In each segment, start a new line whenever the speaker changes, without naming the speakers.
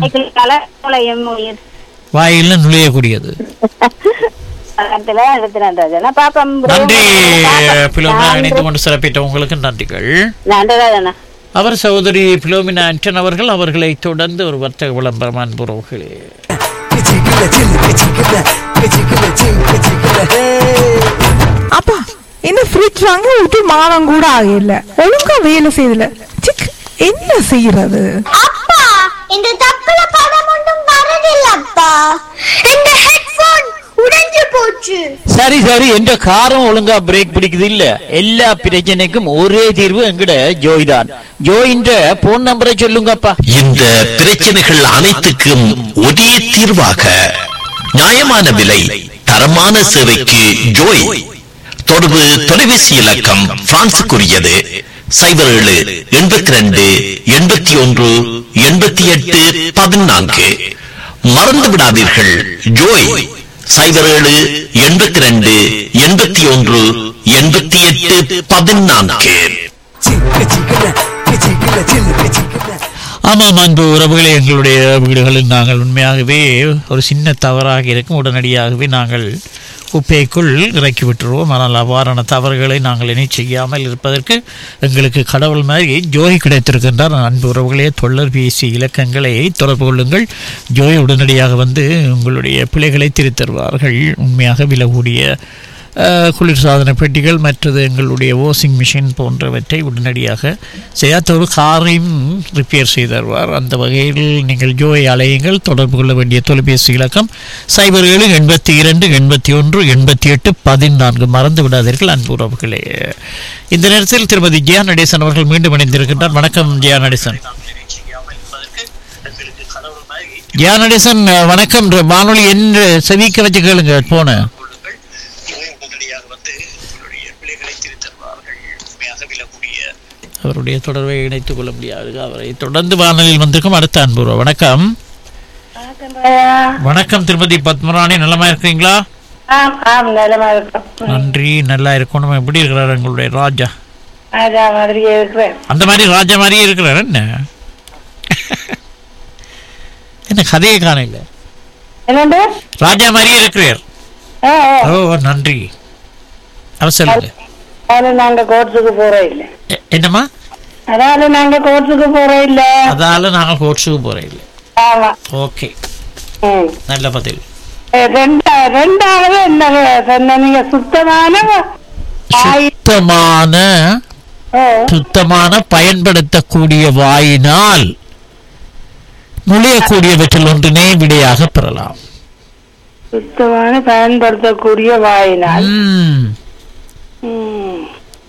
வாய்க்குள்ளால நுழையும் உயிர்
வாயில் நுழையக்கூடியது
பக்கத்துல எடுத்துனேன் ராஜா பாப்பம்
நன்றி பிலோமினா இணைந்து கொண்டு சிறப்பித்த உங்களுக்கு நன்றிகள்
நன்றி ராஜா
அவர் சகோதரி பிலோமினா ஆண்டன் அவர்கள் அவர்களை தொடர்ந்து ஒரு வர்த்தக விளம்பரம் அன்புறவுகளே
அப்பா என்ன ஃப்ரிட்ஜ் வாங்க விட்டு மாதம் கூட ஆகல ஒழுங்கா வேலை செய்யல சிக் என்ன செய்யறது
அப்பா இந்த தப்புல படம் ஒன்றும் வரதில்லப்பா இந்த ஹெட்போன் உடைஞ்சு போச்சு
சரி சரி என்ற காரம் ஒழுங்கா பிரேக் பிடிக்குது இல்ல எல்லா பிரச்சனைக்கும் ஒரே தீர்வு எங்கட ஜோய் தான் ஜோயின்ற போன் நம்பரை சொல்லுங்கப்பா
இந்த பிரச்சனைகள் அனைத்துக்கும் ஒரே தீர்வாக நியாயமான விலை தரமான சேவைக்கு ஜோய் தொடர்பு தொலைபேசி இலக்கம் பிரான்சுக்குரியது சைபர் ஏழு எண்பத்தி ரெண்டு எண்பத்தி ஒன்று எண்பத்தி எட்டு பதினான்கு மறந்து விடாதீர்கள் ஜோய் சைபர் ஏழு எண்பத்தி ரெண்டு எண்பத்தி ஒன்று எண்பத்தி எட்டு பதினான்கு
ஆமாம் அன்பு உறவுகளே எங்களுடைய வீடுகளில் நாங்கள் உண்மையாகவே ஒரு சின்ன தவறாக இருக்கும் உடனடியாகவே நாங்கள் குப்பைக்குள் இறக்கி விட்டுருவோம் ஆனால் அவ்வாறான தவறுகளை நாங்கள் இனி செய்யாமல் இருப்பதற்கு எங்களுக்கு கடவுள் மாதிரி ஜோய் கிடைத்திருக்கின்றார் அன்பு உறவுகளே தொழிற்பேசி இலக்கங்களை தொடர்பு கொள்ளுங்கள் ஜோய் உடனடியாக வந்து உங்களுடைய பிழைகளை திருத்தருவார்கள் உண்மையாக விலை கூடிய அஹ், குளிர்சாதன பெட்டிகள் மற்றது எங்களுடைய வாஷிங் மிஷின் போன்றவற்றை உடனடியாக செய்யாத ஒரு காரையும் ரிப்பேர் செய்து தருவார் அந்த வகையில் நீங்கள் ஜோயை அலையுங்கள் தொடர்பு கொள்ள வேண்டிய தொலைபேசி இலக்கம் சைபர் ஏழு எண்பத்தி இரண்டு எண்பத்தி ஒன்று எண்பத்தி எட்டு பதினான்கு மறந்து விடாதீர்கள் அன்பு உறவுகளே இந்த நேரத்தில் திருமதி ஜியா நடேசன் அவர்கள் மீண்டும் இணைந்திருக்கின்றார் வணக்கம் ஜியா நடேசன் ஜியா நடேசன் வணக்கம் வானொலி என்று செவிக்க வச்சு கேளுங்க போன அவருடைய தொடர்பை இணைத்துக் கொள்ள முடியாது அவரை தொடர்ந்து வானொலியில் வந்திருக்கும் அடுத்த அன்புறவு வணக்கம் வணக்கம் திருமதி பத்மராணி நலமா இருக்கிறீங்களா
ஆம் ஆம் நிலமா இருக்கும்
நன்றி நல்லா இருக்கணும் எப்படி இருக்கிறார் எங்களுடைய ராஜா
ராஜா மாதிரியே இருக்கிறேன்
அந்த மாதிரி ராஜா மாதிரியே இருக்கிறார் என்ன என்ன கதையை காணல
என்னண்டு
ராஜா மாதிரியே இருக்கிறார்
ஆ, ஆ.
ஓ நன்றி அவர் சொல்லுங்க
அதனால நாங்க கோர்ட்ஸுக்கு போறோம் இல்ல
எ- என்னம்மா
அதனால நாங்க கோர்ட்ஸுக்கு போறோம் இல்ல
அதால நாங்கள் கோட்ஸுக்கு போறேன் இல்லை
ஆமா
ஓகே
ம்.
நல்ல பதில்
ஏ, ரெண்டா ரெண்டாவது என்ன சொன்ன நீங்க சுத்தமான வாய்
சுத்தமான
ஓ,
சுத்தமான பயன்படுத்தக்கூடிய வாயினால் நுழையக்கூடியவற்றில் ஒன்றினை விடையாக பெறலாம்
சுத்தமான பயன்படுத்தக்கூடிய வாயினால்
ம்.
ம்.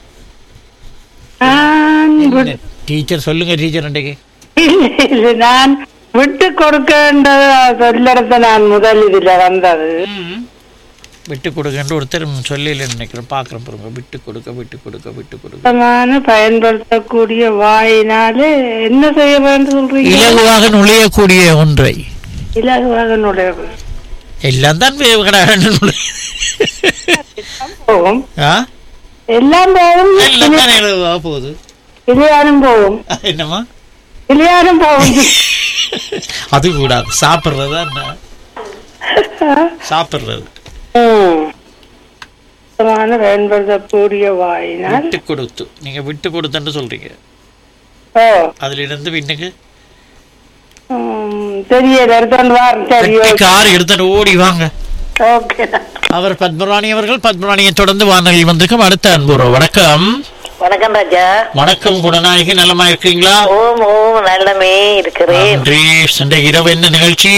நான் விட்-
டீச்சர் சொல்லுங்க டீச்சர் அன்றைக்கு
இல்ல, இல்ல, நான் விட்டு கொடுக்கின்ற சொல்லடத்த நான் முதல் இதுல வந்தது
விட்டு கொடுக்கன்ற ஒருத்தர் சொல்லல நினைக்கிறேன் பார்க்குறேன் பாருங்க விட்டு கொடுக்க விட்டு கொடுக்க விட்டு கொடுக்க
சுத்தமான பயன்படுத்தக்கூடிய வாயினாலே என்ன செய்ய வேண்டும் சொல்றீங்க
இலகுவாக நுழையக்கூடிய ஒன்றை
இலகுவாக நுழைவு
எல்லாம் தான் வே- கடகடன்னு நுழையுது.
போகும்
ஆ
எல்லாம் போகும்
எல்லாம் தான் இலகுவாக போகுது
இளையாரும் போகும்
என்னம்மா
இளையாரும் போகும்
அது கூடாது சாப்பிட்றது என்ன சாப்பிட்றது
ம். சுத்தமான பயன்படுத்தக்கூடிய வாயினால்
விட்டு கொடுத்து நீங்க விட்டு கொடுத்தன்னு சொல்றீங்க
ஓ
அதுல இருந்து பின்னுக்கு
ம், தெரியல எடுத்துட்டு வார் சரி
கார் எடுத்துட்டு ஓடி வாங்க
ஓகே
அவர் பத்மராணி அவர்கள் பத்மராணியை தொடர்ந்து வானொலியில் வந்திருக்கும் அடுத்த அன்புறோம் வணக்கம்
வணக்கம் ராஜா
வணக்கம் குணநாயகி நலமா இருக்கீங்களா
ஓம் ஓம் நல்லமே இருக்கிறேன்
நன்றி சண்டை இரவு என்ன நிகழ்ச்சி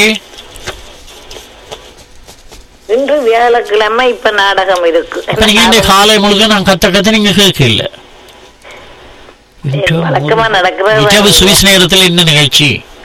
இன்று வியாழக்கிழமை இப்ப நாடகம் இருக்கு
அப்ப நீங்க இந்த காலை முழுக்க நான் கத்த கத்த நீங்க கேட்கல
வழக்கமா நடக்கிறது
இரவு சுவிஸ் நேரத்தில் என்ன நிகழ்ச்சி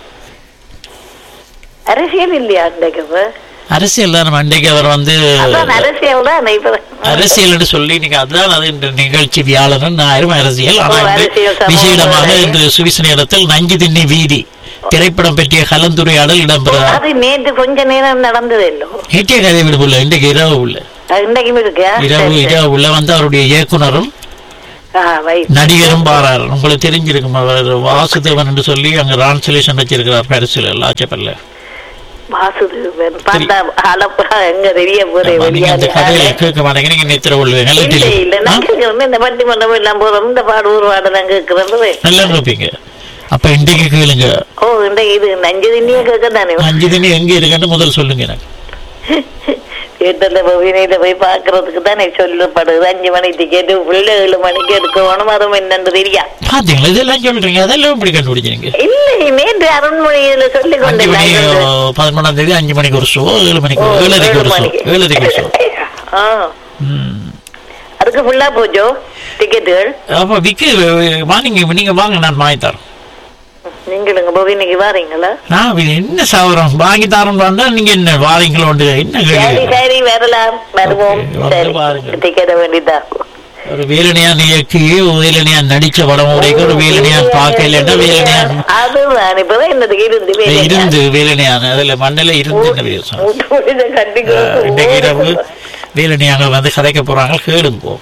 அரசியல் இல்லையா அன்றைக்கு இப்ப?
அரசியல் தான் நம்ம அன்றைக்கு அவர் வந்து
அதான் அரசியல் தான் இப்ப
அரசியல் சொல்லி நீங்க அதுதான் அது இந்த நிகழ்ச்சி வியாழன் ஞாயிறும் அரசியல்
ஓ,
ஆனால் இன்று
அரசியல் சமூக
விசேடமாக
வேலை.
இன்று சுவிஸ் நேரத்தில் நஞ்சு திண்ணி வீதி திரைப்படம் பற்றிய கலந்துரையாடல் இடம்பெற
அது நேற்று கொஞ்ச நேரம் நடந்தது இல்லோ
நேற்றைய கதை விடுபுள்ள இன்றைக்கு இரவு உள்ள
அது இன்றைக்கும் இருக்கா
இரவு இரவு உள்ள வந்து அவருடைய இயக்குனரும்
ஆ, வை-
நடிகரும் பாரார் உங்களுக்கு தெரிஞ்சிருக்கும் அவர் வாசுதேவன் என்று சொல்லி அங்க ரான்சலேஷன் வச்சிருக்கிறார் பரிசுல லாச்சப்பல்ல
வாசுதேவன் பார்த்தா அளப்பா எங்க தெரிய போறே
ஆமா, நீங்க அந்த கதையை
வெளியாடு
கேட்க மாட்டேங்க நீங்க நித்திர கொள்வீங்க நல்ல
இல்ல
டெலி-
இல்ல
ஆ?
நான் கேட்கிறேன் இந்த பட்டி மண்டபம் எல்லாம் போறோம் இந்த பாடு ஒரு பாடலாம் கேட்கிறது
நல்லா கேட்பீங்க அப்ப இன்றைக்கு கேளுங்க
ஓ இந்த இது நஞ்சு திண்ணியே கேட்க தானே
அஞ்சு தினி எங்க இருக்குன்னு முதல் சொல்லுங்க எனக்கு
தியேட்டர்ல போய் வினையில போய் பாக்குறதுக்கு தானே சொல்லப்படுது அஞ்சு மணி டிக்கெட்டு புள்ள ஏழு மணிக்கு எடுக்கணும் அதுவும் என்னன்னு தெரியா
பாத்தீங்களா இதெல்லாம் சொல்றீங்க அதெல்லாம் எப்படி கண்டுபிடிச்சீங்க
இல்லை நேற்று அருண்மொழியில சொல்லி
அஞ்சு மணி
கொண்டு
ஓ, பதினொன்றாம் தேதி அஞ்சு மணிக்கு ஒரு ஷோ ஏழு மணிக்கு
ஓ,
ஏழரைக்கு ஒரு
ஏழு
ஷோ
மணிக்கு.
ஏழரைக்கு ஒரு ஷோ
ஆ
ம்.
அதுக்கு ஃபுல்லா போச்சோ டிக்கெட்டுகள்
அப்ப விக்கு வாங்க நீங்க வாங்க நான் வாங்கி தரேன்
நீங்களுங்க போய் இன்னைக்கு வாரீங்களா
நான் இது என்ன சவரம் வாங்கி தரேன் வந்தா நீங்க என்ன வாரீங்களோண்டு என்ன
சரி
கேள்வி
சரி வரலாம் வருவோம்
Okay, வந்து
சரி
பாருங்க.
டிக்கெட் வேண்டியதா
ஒரு வேலனையா இயக்கி வேலனையா நடிச்ச படம் உடைக்க ஒரு வேலனையா பார்க்கலன்னா வேலனையா
அதுதான் இப்பதான் என்னதுக்கு இருந்து வேலையா?
இருந்து வேலனையான அதுல மண்ணில இருந்து என்ன பேசும்
மூட்டு முடிஞ்ச கண்டிப்பா
இன்றைக்கு இரவு வேலனையாக வந்து கதைக்க போறாங்க கேளுங்க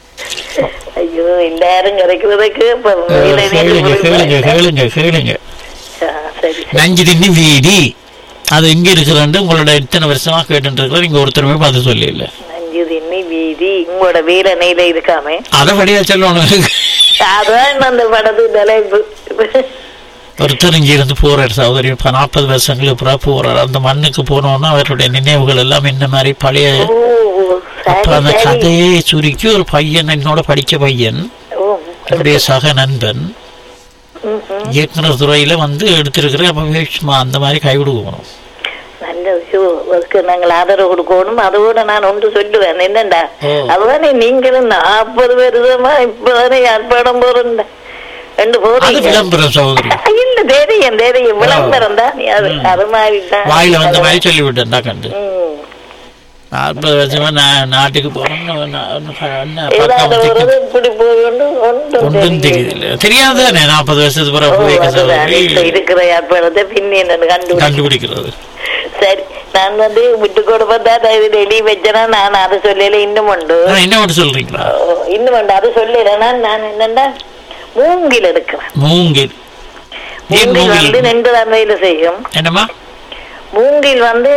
ஐயோ எல்லாரும் கிடைக்கிறதுக்கு இப்ப வேலை
கேளுங்க கேளுங்க
நேரம்
கேளுங்க கேளுங்க
ஆ, சரி
நஞ்சு திண்ணி வீதி அது எங்க இருக்குதுன்னு உங்களோட இத்தனை வருஷமா கேட்டு இருக்கிற நீங்க ஒருத்தருமே பார்த்து சொல்லல
அஞ்சு திண்ணி வீதி உங்களோட வீர நெய்ல இருக்காமே
அதை படியா சொல்லணும்
அதான் அந்த படத்து தலைப்பு
ஒருத்தர் இங்க இருந்து போறார் சகோதரி இப்ப நாற்பது வருஷங்களுக்கு அப்புறம் போறார் அந்த மண்ணுக்கு போனோம்னா அவருடைய நினைவுகள் எல்லாம் இந்த மாதிரி பழைய
ஓ
அப்ப
சரி
அந்த
சரி
கதையை சுருக்கி ஒரு பையன் என்னோட படிச்ச பையன்
ஓ
என்னுடைய சக நண்பன்
ம், ம்.
இயக்குனர் துறையில வந்து எடுத்திருக்கிற அப்ப சும்மா அந்த மாதிரி கைவிடுவோம்
நல்ல விஷயம் அதுக்கு நாங்கள் ஆதரவு கொடுக்கணும் அதோட நான் ஒன்று சொல்லுவேன் என்னண்டா
ஓ.
அதுதானே நீங்களும் நாற்பது வருஷமா இப்பதானே ஏற்பாடம் போறேன் ரெண்டு
அது
போறீங்க
விளம்பரம் சகோதரி
இல்ல தெரியும் தெரியும் விளம்பரம் தான் அது அது மாதிரி தான்
வாயில வந்த மாதிரி சொல்லிவிட்டேன் தான் கண்டு
ம்.
நாற்பது வருஷமா நான் நாட்டுக்கு போறேன் நான் நான் என்ன
ஏதாவது ஒரு
பக்கம்
இப்படி போகணும் ஒன்றும்
ஒன்றும்
தெரியல
தெரியல தெரியாது தானே நாற்பது வருஷத்துக்கு பிறகு
ஓ,
போய்
அதுதான். இப்ப
சகோதரி
இருக்கிற ஏற்பாடத்தை பின்னி என்னன்னு கண்டுபிடி
கண்டுபிடிக்கிறது
சரி நான் வந்து விட்டு கொடுப்பதா இது டெல்லி வச்சேன்னா நான் அதை சொல்லல இன்னும் உண்டு
ஆனா, என்ன மட்டும் சொல்றீங்களா
ஓ, இன்னும் உண்டு அது சொல்லலைன்னா நான் என்னண்டா மூங்கில் எடுக்கிறேன்
மூங்கில் ஏன்
மூங்கில் வந்து
மூங்கில்
ரெண்டு தன்மையில செய்யும்
என்னம்மா
மூங்கில் வந்து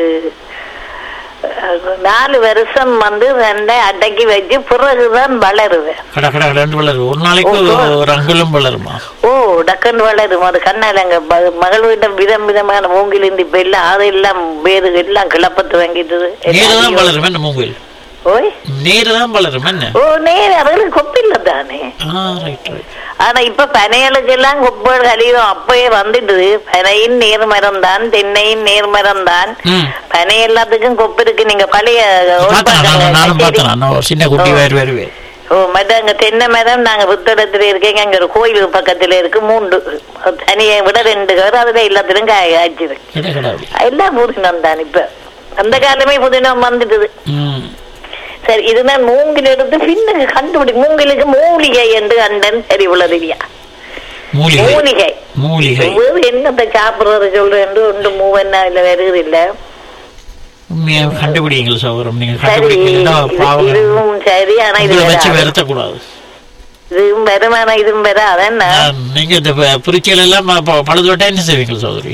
அஹ், நாலு வருஷம் வந்து ரெண்டை அடக்கி வச்சு பிறகுதான் வளருவேன்
கட கட கடன்னு வளரும் ஒரு நாளைக்கு ஒரு அங்குலம் வளருமா
ஓ டக்குன்னு வளரும் அது கண்ணால் எங்க ம- மகள் வீட்டம் விதம் விதமான மூங்கில் இருந்து இப்ப எல்லாம் அதெல்லாம் வேறு எல்லாம் கிளப்பத்து வாங்கிட்டு
நேரு தான் வளரும் என்ன மூங்கில்
ஓய்
நேரு தான் வளரும் என்ன
ஓ நேர் அதுகளுக்கு கொப்பில்ல தானே
ஆ ரைட் ரைட்
ஆனா இப்ப பனைகளுக்கு எல்லாம் குப்பைகள் கழிவும் அப்பயே வந்துடுது பனையின் நேர்மரம் தான் தென்னையின் நேர்மரம் தான்
ம்
பனை எல்லாத்துக்கும் கொப்பு இருக்கு நீங்க பழைய
பார்த்தேன் நான் நானும் பார்த்தேன் நான் ஒரு சின்ன குட்டி வேறு வேறு
ஓ மற்ற அங்க தென்னை மரம் நாங்க புத்தடத்துல இருக்கீங்க அங்க ஒரு கோயில் பக்கத்துல இருக்கு மூன்று தனியை விட ரெண்டு கவர் அதுல எல்லாத்திலும் காய காய்ச்சிருக்கு
கடை கடாவி
எல்லாம் புதினம் தான் இப்ப அந்த காலமே புதினம் வந்துடுது
ம்
சரி இதுதான் மூங்கில் எடுத்து பின்னுக்கு கண்டுபிடி மூங்கிலுக்கு மூலிகை என்று கண்டன் சரி உள்ளதுலையா
மூலிகை
மூலிகை
மூலிகை
வேறு என்னத்தை சாப்பிடுறது சொல்றேன் ஒன்று மூவன்னா இல்ல வருது இல்ல
உண்மையா கண்டுபிடிங்கள் சௌரம் நீங்க
சரி
கண்டுபிடிக்கலன்னா
இது-
பாவம்
இதுவும் சரி ஆனா இது
உங்களை வச்சு
வராது.
வருத்தக்கூடாது
இதுவும் வரும் ஆனா இதுவும் வர அதான்
நான் நீங்க இந்த ப- புரிச்சல் எல்லாம் ப- பழுதுவிட்டா என்ன செய்வீங்க சௌதரி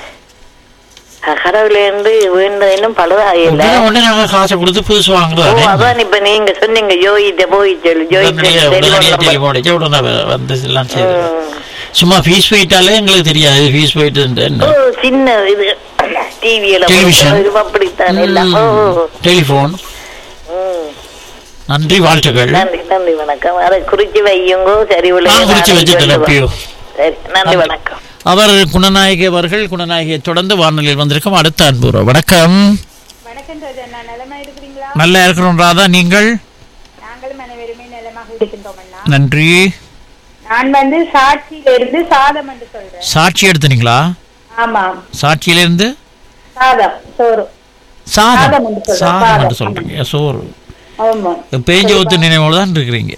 கடவுள இருந்து வேண்டதும் பழுதாகல
உடனே உடனே நாங்க காசை கொடுத்து புதுசு
ஓ
வாங்குறோம்
அதான் இப்ப நீங்க சொன்னீங்க ஜோயிட்ட போய் சொல்லு
உடனடியா உடனடியா
ஜோயிட்ட
டெலிஃபோன் அடிச்சா உடனே வ- வந்து எல்லாம் செய்யுது சும்மா ஃபீஸ் போயிட்டாலே எங்களுக்கு தெரியாது ஃபீஸ் போயிட்டு
ஓ
என்ன
சின்ன இது டிவியில
Television.
அப்படித்தான் எல்லாம் ஓ
டெலிஃபோன்
ம்.
நன்றி வாழ்த்துக்கள்
நன்றி நன்றி வணக்கம் அதை குறிச்சு வையுங்கோ சரி உள்ள
நான் குறிச்சு வச்சுட்டேன் எப்பயோ
சரி நன்றி வணக்கம்
அவர் குணநாயகி அவர்கள் குணநாயகியை தொடர்ந்து வானொலியில் வந்திருக்கும் அடுத்த அன்புறோ வணக்கம்
வணக்கம் ராஜா நலமா இருக்கிறீங்களா
நல்லா இருக்கிறோம் ராதா நீங்கள்
நாங்களும் அனைவருமே நலமாக இருக்கின்றோம் அண்ணா
நன்றி
நான் வந்து சாட்சியில இருந்து சாதம் என்று சொல்றேன்
சாட்சி எடுத்துனீங்களா
ஆமாம்
சாட்சியிலிருந்து
சாதம் சோறு சாதம்
சாதம்
என்று சொல்றேன்,
சாதம்
சாதம்.
என்று சொல்றீங்க சோறு
ஆமா
பேஞ்ச ஊத்து நினைவோடு தான் இருக்கிறீங்க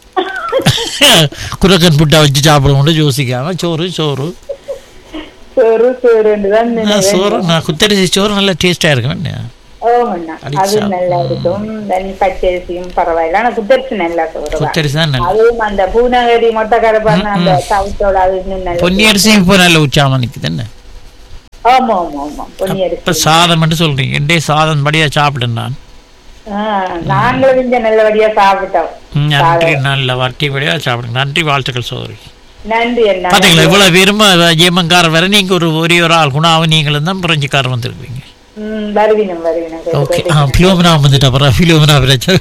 குரக்கன் புட்டா வச்சு சாப்பிடுவோம் யோசிக்காம சோறு சோறு
சோறு சோறு தான்
நான் சோறு நான் குத்தரிசி சோறு நல்லா டேஸ்டா இருக்கும் என்ன?
ஓ ஓமண்ணா
அடிச்சா.
அது நல்லா இருக்கும் தனி பச்சரிசியும் பரவாயில்ல ஆனா குத்தரிசி நல்லா சொல்றதா
குத்தரிசி தான் நல்லது
அதுவும் அந்த பூநகரி மொட்டை கரப்பான அந்த சவுத்தோட அது இன்னும் நல்ல
பொன்னி அரிசியும் இப்போ நல்ல உச்சாம நிற்குது என்ன
ஆமா ஆமா ஆமா பொன்னி
இப்போ
அரிசி
சாதம் மட்டும் சொல்றீங்க எண்டே சாதம் படியாக சாப்பிட்டேன் நான்
ஆ, நாங்களும் இங்க நல்லபடியா சாப்பிட்டோம்
ம், நன்றி நல்ல வட்டி படியாக சாப்பிடுங்க நன்றி வாழ்த்துக்கள் சோதரி
நன்றி என்ன
பார்த்தீங்களா இவ்வளோ பேருமா ஜெயமங்கார வர நீங்கள் ஒரு ஒரே ஒரு ஆள் குணாவும் நீங்களும் தான் பிரெஞ்சுக்காரர் வந்திருக்கீங்க
ம், வருவினம் வருவினம்
ஓகே ஆ ஃபிலோமினா வந்துட்டா அப்புறம் ஃபிலோமினா பிரச்சனை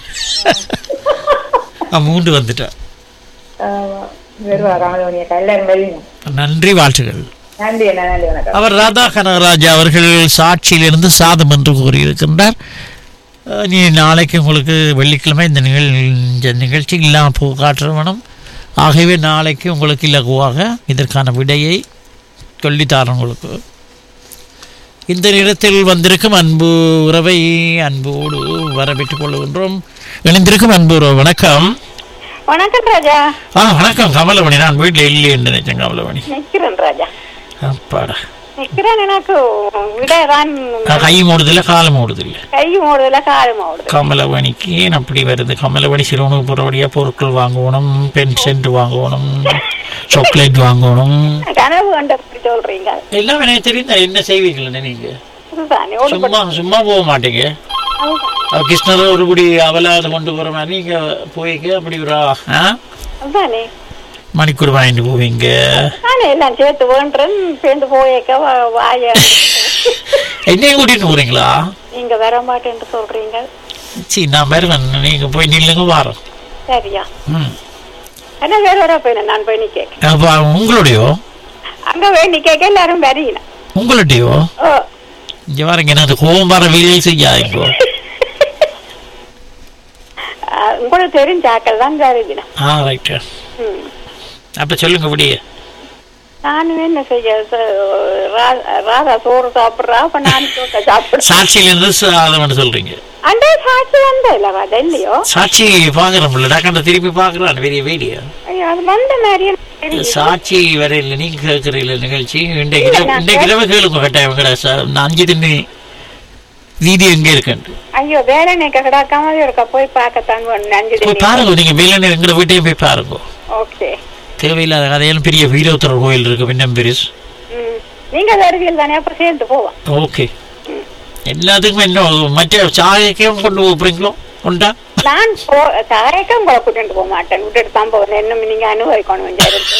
ஆ மூண்டு வந்துட்டா
வருவா ராமலோனியா எல்லாரும் வருவினம்
நன்றி வாழ்த்துக்கள்
நன்றி என்ன நன்றி வணக்கம்
அவர் ராதா கனகராஜ் அவர்கள் சாட்சியிலிருந்து சாதம் என்று கூறியிருக்கின்றார் அஹ், நீ நாளைக்கு உங்களுக்கு வெள்ளிக்கிழமை இந்த நிகழ் இந்த நிகழ்ச்சி இல்லாமல் பூ காட்டுறவனும் ஆகவே நாளைக்கு உங்களுக்கு இலகுவாக இதற்கான விடையை சொல்லித்தாரேன் உங்களுக்கு இந்த நேரத்தில் வந்திருக்கும் அன்பு உறவை அன்போடு வரவேற்றுக் கொள்கின்றோம் இணைந்திருக்கும் அன்பு உறவு வணக்கம்
வணக்கம் ராஜா
ஆ வணக்கம் கமலமணி நான் வீட்டில் இல்லை என்று நினைச்சேன் கமலமணி
நிக்கிறேன் ராஜா
அப்பாடா
நிக்கிறேன் எனக்கு விடதான்
நான் கை மூடுதில்ல காலம் மூடுதில்லை
கை ஓடுதல காலம் ஓடுது
கமலவணிக்கு ஏன் அப்படி வருது கமலவணி சிறுவனுக்கு போகிறபடியாக பொருட்கள் வாங்கணும் பென் சென்ட் வாங்கணும் சாக்லேட் வாங்கணும்
கனவு கண்டு அப்படி சொல்றீங்க
எல்லாம் எனக்கு தெரியும் என்ன செய்வீங்களே நீங்க
அதுதானே ஓடு
சும்மா சும்மா போக மாட்டீங்க அவ கிருஷ்ணர் ஒரு குடி அவலாத கொண்டு போற மாதிரி நீங்க போய்க்க அப்படி ஒரு ஆ?
அதுதானே
மணிக்கூர் வாங்கிட்டு போவீங்க
நானே எல்லாம் சேர்த்து வேண்டுறேன் சேர்ந்து போயக்க வா- வாய
என்னையும் கூட்டிட்டு போறீங்களா
நீங்க வர மாட்டேன்னு சொல்றீங்க
சரி நான் வருவேன் நீங்க போய் நில்லுங்க வாரோம்
சரியா
ம்
என்ன வேற வர போயின நான் போய் நிக்க
அப்ப உங்களுடையோ
அங்க போய் நிக்க எல்லாரும் வரீங்க
உங்களுடையோ
ஓ
இங்க பாருங்க என்ன அந்த கோபம் வர வேலையை செய்யாதீங்க
அஹ், உங்களுக்கு தெரிஞ்ச ஆக்கள் தான் வருவீங்க
ஆ ரைட்டு
ம்
அப்ப சொல்லுங்க விடிய
நானும் என்ன செய்ய ச- ரா- ராதா சோறு சாப்பிடுறா அப்ப நான் சோக்க சாப்பிடுறேன்
சாட்சியில இருந்து சாதம்னு சொல்றீங்க
அந்த சாட்சி வந்த இல்ல ராஜா இல்லையோ
சாட்சி பாக்குறோம்ல டாக்டர் திருப்பி பாக்குறான் பெரிய வீடியோ
ஐயோ, அது வந்த மாதிரி எனக்கு தெரியுது.
சாட்சி வரையில நீங்க கேட்கறீங்கள நிகழ்ச்சி இன்றைக்கு இரவு- இன்றைக்கு இரவு கேளுங்க கட்டாயம் கடை சார் நான் அஞ்சு திண்ணி வீதி எங்க இருக்கு
ஐயோ வேலை நிக்க கிடக்காம இருக்க போய் பார்க்கத்தான் வேணும் நஞ்சு
போய் பாருங்க நீங்க வேலை எங்களை வீட்டையும் போய் பாருங்க
ஓகே
தேவையில்லாத கதையெல்லாம் பெரிய வீரோத்தர் கோயில் இருக்கு பின்னம் பெருஸ்
ம் நீங்க வருவீல் தானே அப்புறம் சேர்ந்து போவோம்
ஓகே எல்லாத்துக்குமே என்ன மற்ற சாயக்கையும் கொண்டு போறீங்களோ உண்டா
நான் போ தாரைக்கும் உங்களை கூட்டிட்டு போக மாட்டேன் விட்டுட்டு தான் போவேன் இன்னும் நீங்க அனுபவிக்கணும் கொஞ்சம் இருந்து.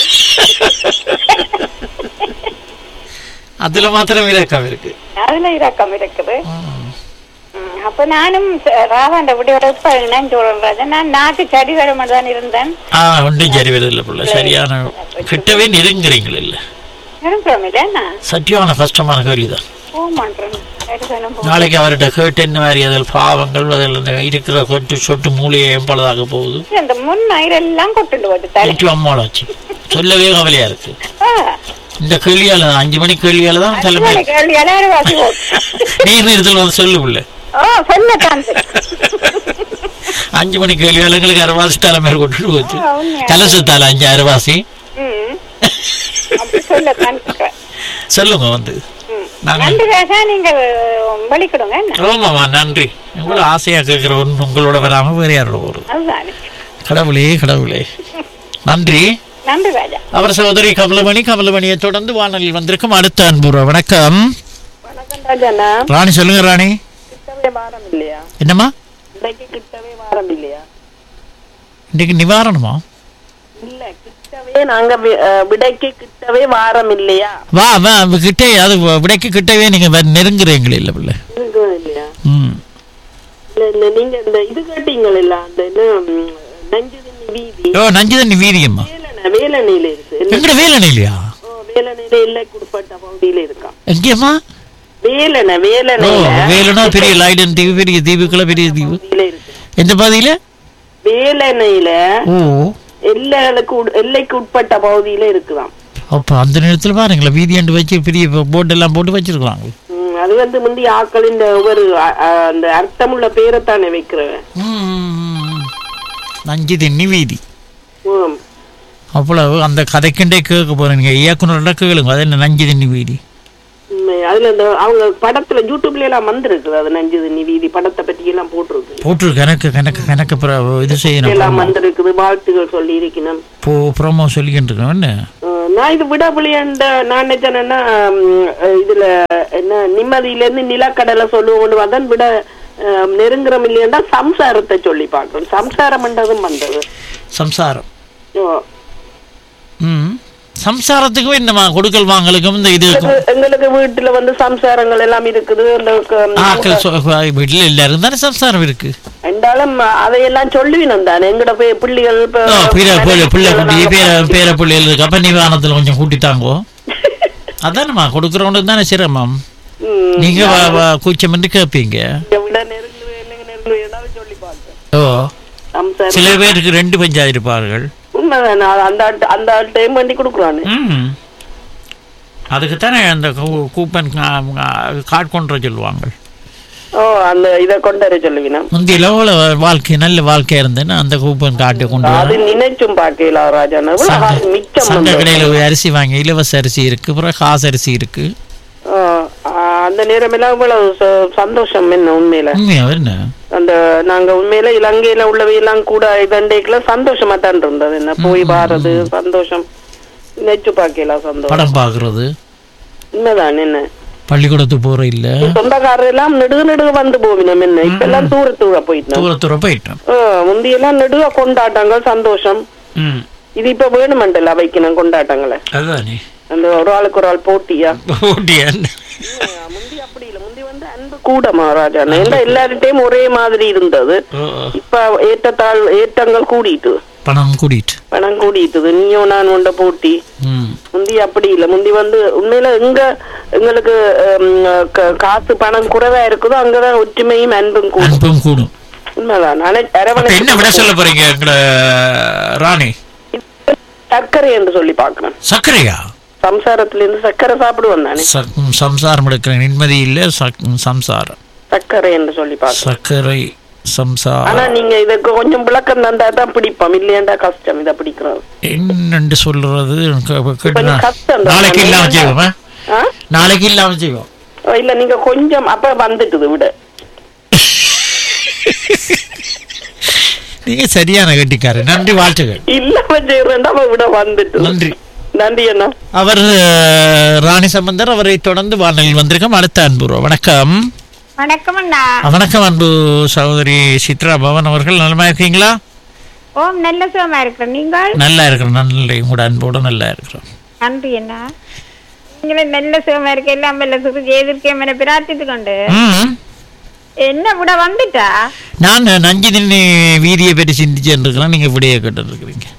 அதுல மாத்திரம் இலக்கம் இருக்கு
அதுல இரக்கம் இருக்குது ம், அப்ப நானும் ச- ராவாண்ட விடையோட இப்ப என்னன்னு சொல்றேன் ராஜா நான் நாட்டு சடி வர தான் இருந்தேன்
ஆ ஒன்றும் சரி வருதில்ல பிள்ளை சரியான கிட்டவே நெருங்குறீங்களா இல்ல
நிரம்புறோம் இல்லையா
சத்தியமான கஷ்டமான கேள்விதான்
போக மாட்டேன் சரிதானே போ
நாளைக்கு அவர்கிட்ட கேட்டு என்ன மாதிரி அதில் பாவங்கள் அதில் இந்த இருக்கிற கொட்டு சொட்டு மூலிகையும் பலதாக போகுது
இந்த முன் எல்லாம் கொட்டுண்டு போகுது தலை
நேற்று அம்மாளாச்சு சொல்லவே கவலையா இருக்கு
ஆ,
இந்த கேள்வியால தான் அஞ்சு மணி கேள்வியால தான் தலைமை
நாளைக்கு கேள்வி எல்லாரும் வாசி போகுது.
நீர் நிறுத்தல் வந்து சொல்லு பிள்ளை
ஓ சொல்லத்தான்
அஞ்சு மணி கேள்வியால எங்களுக்கு அரைவாசி தலைமை கொண்டுட்டு போச்சு
ஆ, உண்மையா?
கலசத்தால அஞ்சு அரைவாசி
ம் அப்படி சொல்லத்தான் இருக்கிறேன்.
சொல்லுங்க வந்து
ம்.
நாங்க-
நன்றி ராஜா நீங்க வலிக்கிடுங்க என்ன
ஆமாம்மா நன்றி உங்களை ஆசையா கேட்கிற ஒன்று உங்களோட வராம வேற யாரோட வரும்
அதுதானே
கடவுளே கடவுளே நன்றி
நன்றி ராஜா
அவர் சகோதரி கமலமணி கமலமணியை தொடர்ந்து வானொலியில் வந்திருக்கும் அடுத்த அன்புற வணக்கம்
வணக்கம் ராஜாண்ணா
ராணி சொல்லுங்க ராணி
கிட்டவே வாரம் இல்லையா
என்னம்மா
இன்றைக்கு கிட்டவே வாரம் இல்லையா
இன்னைக்கு நிவாரணமா
இல்ல கிட்டவே நாங்க வி- அஹ், விடைக்கு கிட்டவே வாரம் இல்லையா
வா வா கிட்டே அது விடைக்கு கிட்டவே நீங்க வ- நெருங்குறீங்களே இல்லை பிள்ளை
இருக்கும் இல்லையா
ம்
இல்ல இல்ல நீங்க இந்த இது கேட்டீங்கள் இல்ல அந்த என்ன ம், நஞ்சு தண்ணி வீதி
ஓ நஞ்சு தண்ணி வீதியம்மா
வேலனை வேலனையில இருக்கு இல்ல,
எங்கட வேலனை இல்லையா
ஓ, வேலனையில எல்லைக்குட்பட்ட பகுதியில இருக்கான்
எங்கேம்மா
வேலனை
ஓ
வேலனையில
வேலுனா பெரிய லைடன் தீவு பெரிய தீவுக்குள்ள பெரிய தீவு
பகுதியில இருக்கு
எந்த பாதியில
வேலனையில
ஓ
எல்லைகளுக்கு உட்- எல்லைக்கு உட்பட்ட பகுதியில இருக்குதாம்
அப்ப அந்த நேரத்தில் பாருங்களேன் வீதியாண்டு வச்சு பெரிய போட் எல்லாம் போட்டு வச்சிருக்காங்க
ம், அது வந்து முந்தி ஆக்கள் இந்த ஒரு அ- அ- அந்த அர்த்தமுள்ள பேரைத்தானே வைக்கிறவன்
ம். நஞ்சு தண்ணி வீதி
ம்.
அவ்வளவு அந்த கதைக்குண்டே கேட்க போறேன் நீங்க இயக்குனரோட கேளுங்க அது என்ன நஞ்சு தண்ணி வீதி
ம், அதுல இந்த அவங்க படத்துல யூடியூப்ல எல்லாம் வந்திருக்குது அது நஞ்சது நீ வீதி படத்தை பத்தி எல்லாம் போட்டிருக்கு
போட்டு கணக்கு கணக்கு கணக்கு பிற- இது
எல்லாம்
செய்யணும்
வந்திருக்குது வாழ்த்துகள் சொல்லி இருக்கணும்
போ ப்ரோமோ சொல்லிக்கிட்டு இருக்கோம் என்ன
அஹ் நான் இது விடபுலியண்ட நான் நினைச்சேன்னா ம், இதுல என்ன நிம்மதியில இருந்து நிலக்கடலை சொல்லுவோம்னு வந்தேன் விட அஹ், நெருங்குறம் இல்லையா சம்சாரத்தை சொல்லி பார்க்கணும் சம்சாரம்ன்றதும் வந்தது
சம்சாரம்
ஓ.
ம் சம்சாரத்துக்கும் என்னமா கொடுக்கல் வாங்கலுக்கும் இந்த இது
எங்களுக்கு- எங்களுக்கு வீட்டுல வந்து சம்சாரங்கள் எல்லாம் இருக்குது அந்த க-
ஆக்கள் சொ- வீட்டுல எல்லாரும் தானே சம்சாரம் இருக்கு
என்றாலும் அதையெல்லாம் சொல்லுவினம் தானே எங்கட போய் பிள்ளைகள் இப்ப
ஓ, பிள்ளை பிள்ளை பிள்ளை குட்டி
நாங்க
பேர பேர பிள்ளைகள் இருக்கு அப்ப நிவாரணத்துல கொஞ்சம் கூட்டிட்டாங்கோ அதானம்மா கொடுக்குறவனுக்கு தானே சிரமம்
ம்,
நீங்க வ- வ- கூச்சம் என்று கேட்பீங்க
இதை விட நெருங்குவே இல்லைங்க நெருங்குவேனாலும் சொல்லி பார்த்தேன்
ஓ
சம்சாரம்
சில பேருக்கு ரெண்டு பஞ்சாயிரம் இருப்பார்கள்
உண்மைதானே அது அந்த ஆள்- அந்த ஆள் டைம் பண்ணி கொடுக்குறானு
ம் அதுக்குத்தானே அந்த கூ- கூப்பன் கார்டு கொண்டு வர சொல்லுவாங்க
ஓ அந்த இதை கொண்டு வர சொல்லுவினா
முந்தியில எவ்வளோ வாழ்க்கை நல்ல வாழ்க்கையா இருந்தேன்னா அந்த கூப்பன் கார்டு கொண்டு
அது
வர
நினைச்சும் பார்க்கல ராஜான
சங்க
மிச்சம்
சங்க
வந்து.
கடையில் போய் அரிசி வாங்கி இலவச அரிசி இருக்கு அப்புறம் காசு அரிசி இருக்கு
ஆ, ஆ, அந்த நேரம் எல்லாம் இவ்வளவு ச- சந்தோஷம் என்ன உண்மையில
உண்மையா என்ன
அந்த நாங்க உண்மையில இலங்கையில உள்ளவை எல்லாம் கூட இதண்டைக்குள்ள சந்தோஷமா தான் இருந்தது என்ன போய் வாரது சந்தோஷம் நினைச்சு பார்க்கல சந்தோஷம்
படம் பார்க்கறது
உண்மைதான் என்ன
பள்ளிக்கூடத்துக்கு போற இல்ல
சொந்தக்காரர் எல்லாம் நெடுக நெடுக வந்து போவினம் என்ன இப்ப எல்லாம் தூர தூர போயிட்டோம்
தூர தூர போயிட்டோம்
முந்தியெல்லாம் நெடுக கொண்டாட்டங்கள் சந்தோஷம்
ம்
இது இப்ப வேணுமெண்டல வைக்கணும் கொண்டாட்டங்களை
அதுதானே
அந்த ஒரு ஆளுக்கு ஒரு ஆள் போட்டியா
ஓட்டியா
முந்தி அப்படி இல்ல முந்தி வந்து அன்பு கூட மகாராஜா ஏன்னா எல்லார்கிட்டயும் ஒரே மாதிரி இருந்தது இப்ப ஏற்றத்தாழ் ஏற்றங்கள் கூடிட்டு
பணம் கூட்டிட்டு
பணம் கூடிட்டுது நீயோ நான் உண்ட போட்டி
ம்
முந்தி அப்படி இல்ல முந்தி வந்து உண்மையில எங்க எங்களுக்கு ஹம், க- காசு பணம் குறைவா இருக்குதோ அங்கதான் ஒற்றுமையும் அன்பும் கூடும்
அன்பும் கூடும்
உண்மைதான் ஆனா
அப்ப
அரவணை
என்ன விட சொல்ல போறீங்க எங்களை ராணி
சர்க்கரை என்று சொல்லி பாக்குறேன்
சர்க்கரையா
சம்சாரத்துல இருந்து சர்க்கரை சாப்பிடுவேன் நானே
ச- சம்சாரம் எடுக்கிற நிம்மதி இல்ல சக்- சம்சாரம்
சர்க்கரை என்று சொல்லி பாக்குறேன்
சர்க்கரை
ஆனா
சம்சாரம்
நீங்க இதுக்கு கொஞ்சம் விளக்கம் தந்தா தான் பிடிப்போம் இல்லையாண்டா கஷ்டம் இதை பிடிக்கிறது
என்னன்னு சொல்றது எனக்கு கேட்டு
கொஞ்சம்
நான்
கஷ்டம் தான்.
நாளைக்கு இல்லாம செய்வோம் ஆ?
ஆ?
நாளைக்கு இல்லாம செய்வோம்
இல்ல நீங்க கொஞ்சம் அப்ப வந்துட்டுது விட
நீங்க சரியான கட்டிக்காரு நன்றி வாழ்த்துகள்
இல்லாம செய்யறேன்டா அப்ப விட வந்துட்டு
நன்றி
நன்றி அண்ணா
அவர் அஹ், ராணி சம்பந்தர் அவரை தொடர்ந்து வானொலியில் வந்திருக்கோம் அடுத்த அன்பு வணக்கம்
வணக்கம் அண்ணா
வணக்கம் அன்பு சகோதரி சித்ரா பவன் அவர்கள் நலமா இருக்கீங்களா
ஓம் நல்ல சுகமா இருக்கிறேன் நீங்கள்
நல்லா இருக்கிறோம் நல்ல உங்களோட அன்போட நல்லா இருக்கிறோம்
நன்றி அண்ணா நீங்களும் நல்ல சுகமா இருக்க எல்லாம் நல்ல சுகம் செய்திருக்கேன் என பிரார்த்தித்து கொண்டு
ம்.
என்ன விட வந்துட்டா
நான் நஞ்சினி வீதியை பற்றி சிந்திச்சு இருக்கிறேன் நீங்க விடைய கேட்டு இருக்கிறீங்க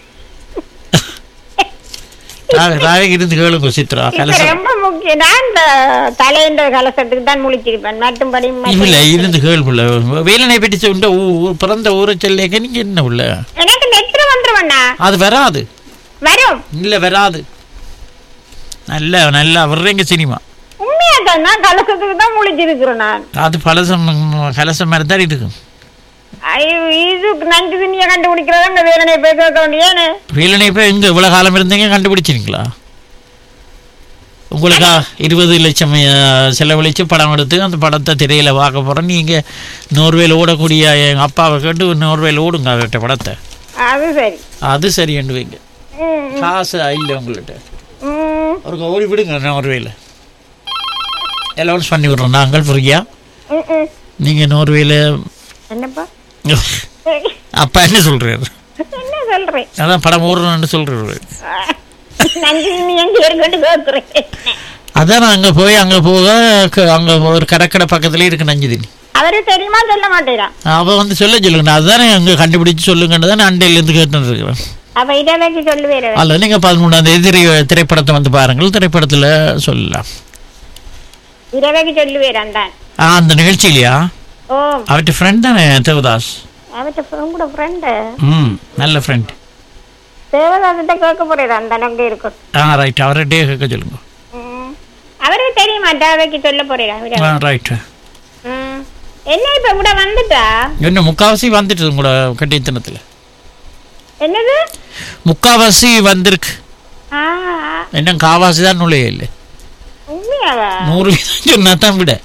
ராக இருந்து கேளுங்க சித்ரா
இப்ப
கலசம்
ரொம்ப முக்கியம் நான் இந்த தலைன்ற கலசத்துக்கு தான் முழிச்சிருப்பேன் மற்றும்படி
இல்ல இருந்து கேள்வில்ல வேலனை பற்றி சொல்லிட்டு ஊ- பிறந்த ஊரை சொல்லேங்க நீங்க என்ன உள்ள
எனக்கு நெத்திர வந்துருவண்ணா
அது வராது
வரும்
இல்ல வராது நல்ல நல்லா வர்றீங்க சினிமா
உண்மையா தான் நான் கலசத்துக்கு தான் முழிச்சிருக்கிறேன் நான்
அது பழசம் கலசம் மாதிரி தான் இருக்கும்
ஐயோ, இது நஞ்சு திண்ணிய கண்டுபிடிக்கிறதா இந்த வேலனை போய் கேட்க வேண்டியேன்னு
வேலனை இப்போ எங்க இவ்வளவு காலம் இருந்தீங்க கண்டுபிடிச்சிருங்களா உங்களுக்கு இருபது லட்சம் அஹ், செலவழிச்சு படம் எடுத்து அந்த படத்தை திரையில பார்க்க போறோம் நீங்க நோர்வேல ஓடக்கூடிய எங்க அப்பாவை கேட்டு நோர்வேல ஓடுங்க அவர்கிட்ட படத்தை
அது சரி
அது சரி வைங்க
ம்,
காசு இல்லை உங்கள்கிட்ட
ம்,
ஒரு ஓடி விடுங்க நோர்வேல அலௌன்ஸ் பண்ணி விடுறோம் நாங்கள் ஃப்ரீயா
ம், ம்.
நீங்க நோர்வேல
என்னப்பா
அப்பா என்ன சொல்றாரு
என்ன சொல்றேன்
அதான் படம் ஓடுறோம்னு சொல்றாரு
நஞ்சு திண்ணி எங்க இருக்குன்னு கேட்கிறேன்
அதான் நான் அங்க போய் அங்க போக க- அங்க ஒரு கடற்கடை பக்கத்துலயே இருக்கு நஞ்சு தண்ணி
அவரு தெரியுமா சொல்ல மாட்டேறா
அவ வந்து சொல்ல சொல்லுங்க நான் அதுதானே அங்க கண்டுபிடிச்சு சொல்லுங்கன்னு தான் அண்டையில இருந்து கேட்டு இருக்கிறேன்
அவ இதை வச்சு சொல்லுவேன்
அல்ல நீங்க பதிமூணாம் தேதி திரை திரைப்படத்தை வந்து பாருங்கள் திரைப்படத்துல சொல்லலாம்
இதை வச்சு சொல்லுவேன் தான்
ஆ, அந்த நிகழ்ச்சியிலையா
ஓ
அவர்கிட்ட ஃப்ரெண்ட் தானே தேவதாஸ்
அவர்கிட்ட உங்களோட ஃப்ரெண்டு
ம் நல்ல ஃப்ரெண்ட்
தேவதாசிட்ட கேட்க போறேன் அந்த அங்கே இருக்கும்
ஆ ரைட் அவர்கிட்டே கேட்க சொல்லுங்க
ம். அவருக்கு தெரியுமா தேவைக்கு சொல்ல போறேன்
ஆ ரைட்
என்ன இப்ப கூட வந்துட்டா
என்ன முக்காவாசி வந்துட்டு உங்களோட கட்டித்தனத்தில்
என்னது
முக்காவாசி வந்திருக்கு
ஆ
என்ன காவாசி தான் நுழைய இல்லை
உண்மையா உண்மையாவா
நூறு வீதம் சொன்னா தான் விட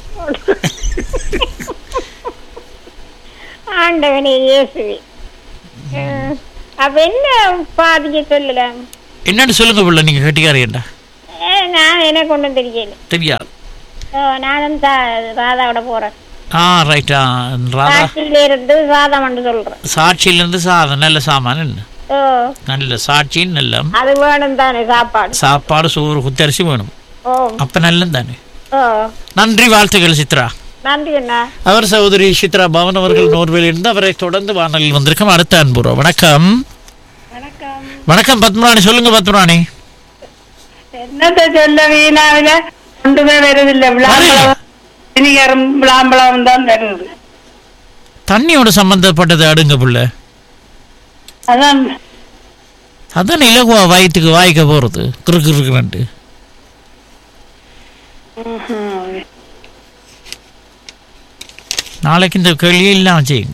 ஆண்டவனே இயேசுவே அஹ், அப்ப என்ன பாதிக்க சொல்லல
என்னன்னு சொல்லுங்க பிள்ளை நீங்க கட்டிக்காரியண்டா
ஏ, நான் எனக்கு ஒன்றும் தெரியல
தெரியாது
ஓ, நானும் தா- ராதாவோட போறேன்
ஆ ரைட்டா ராதா
காட்சியில இருந்து சாதம் என்று சொல்றேன்
சாட்சியிலிருந்து சாதம் நல்ல சாமான் என்ன
ஓ
நல்ல சாட்சியும் நல்ல
அது வேணும் தானே சாப்பாடு
சாப்பாடு சோறு குத்தரிசி வேணும்
ஓ
அப்ப நல்லம் தானே
ஓ
நன்றி வாழ்த்துக்கள் சித்ரா
நன்றி அண்ணா
அவர் சகோதரி சித்ரா பவன் அவர்கள் நோர்வேலிருந்து அவரை தொடர்ந்து வானலில் வந்திருக்கும் அடுத்த அன்புறோம் வணக்கம்
வணக்கம்
வணக்கம் பத்மராணி சொல்லுங்க பத்மராணி
என்னத்த சொல்ல வீணாவில ஒன்றுமே வருதில்லை விளாம்பழம் வினிகரும் விளாம்பழம் தான் வருது
தண்ணியோட சம்பந்தப்பட்டது அடுங்க புள்ள
அதான்
அதான் இலகுவா வயிற்றுக்கு வாய்க்க போறது கிறுக்கு கிறுக்குன்ட்டு
ம்ஹும்.
நாளைக்கு இந்த கேள்வியே இல்லாம செய்யுங்க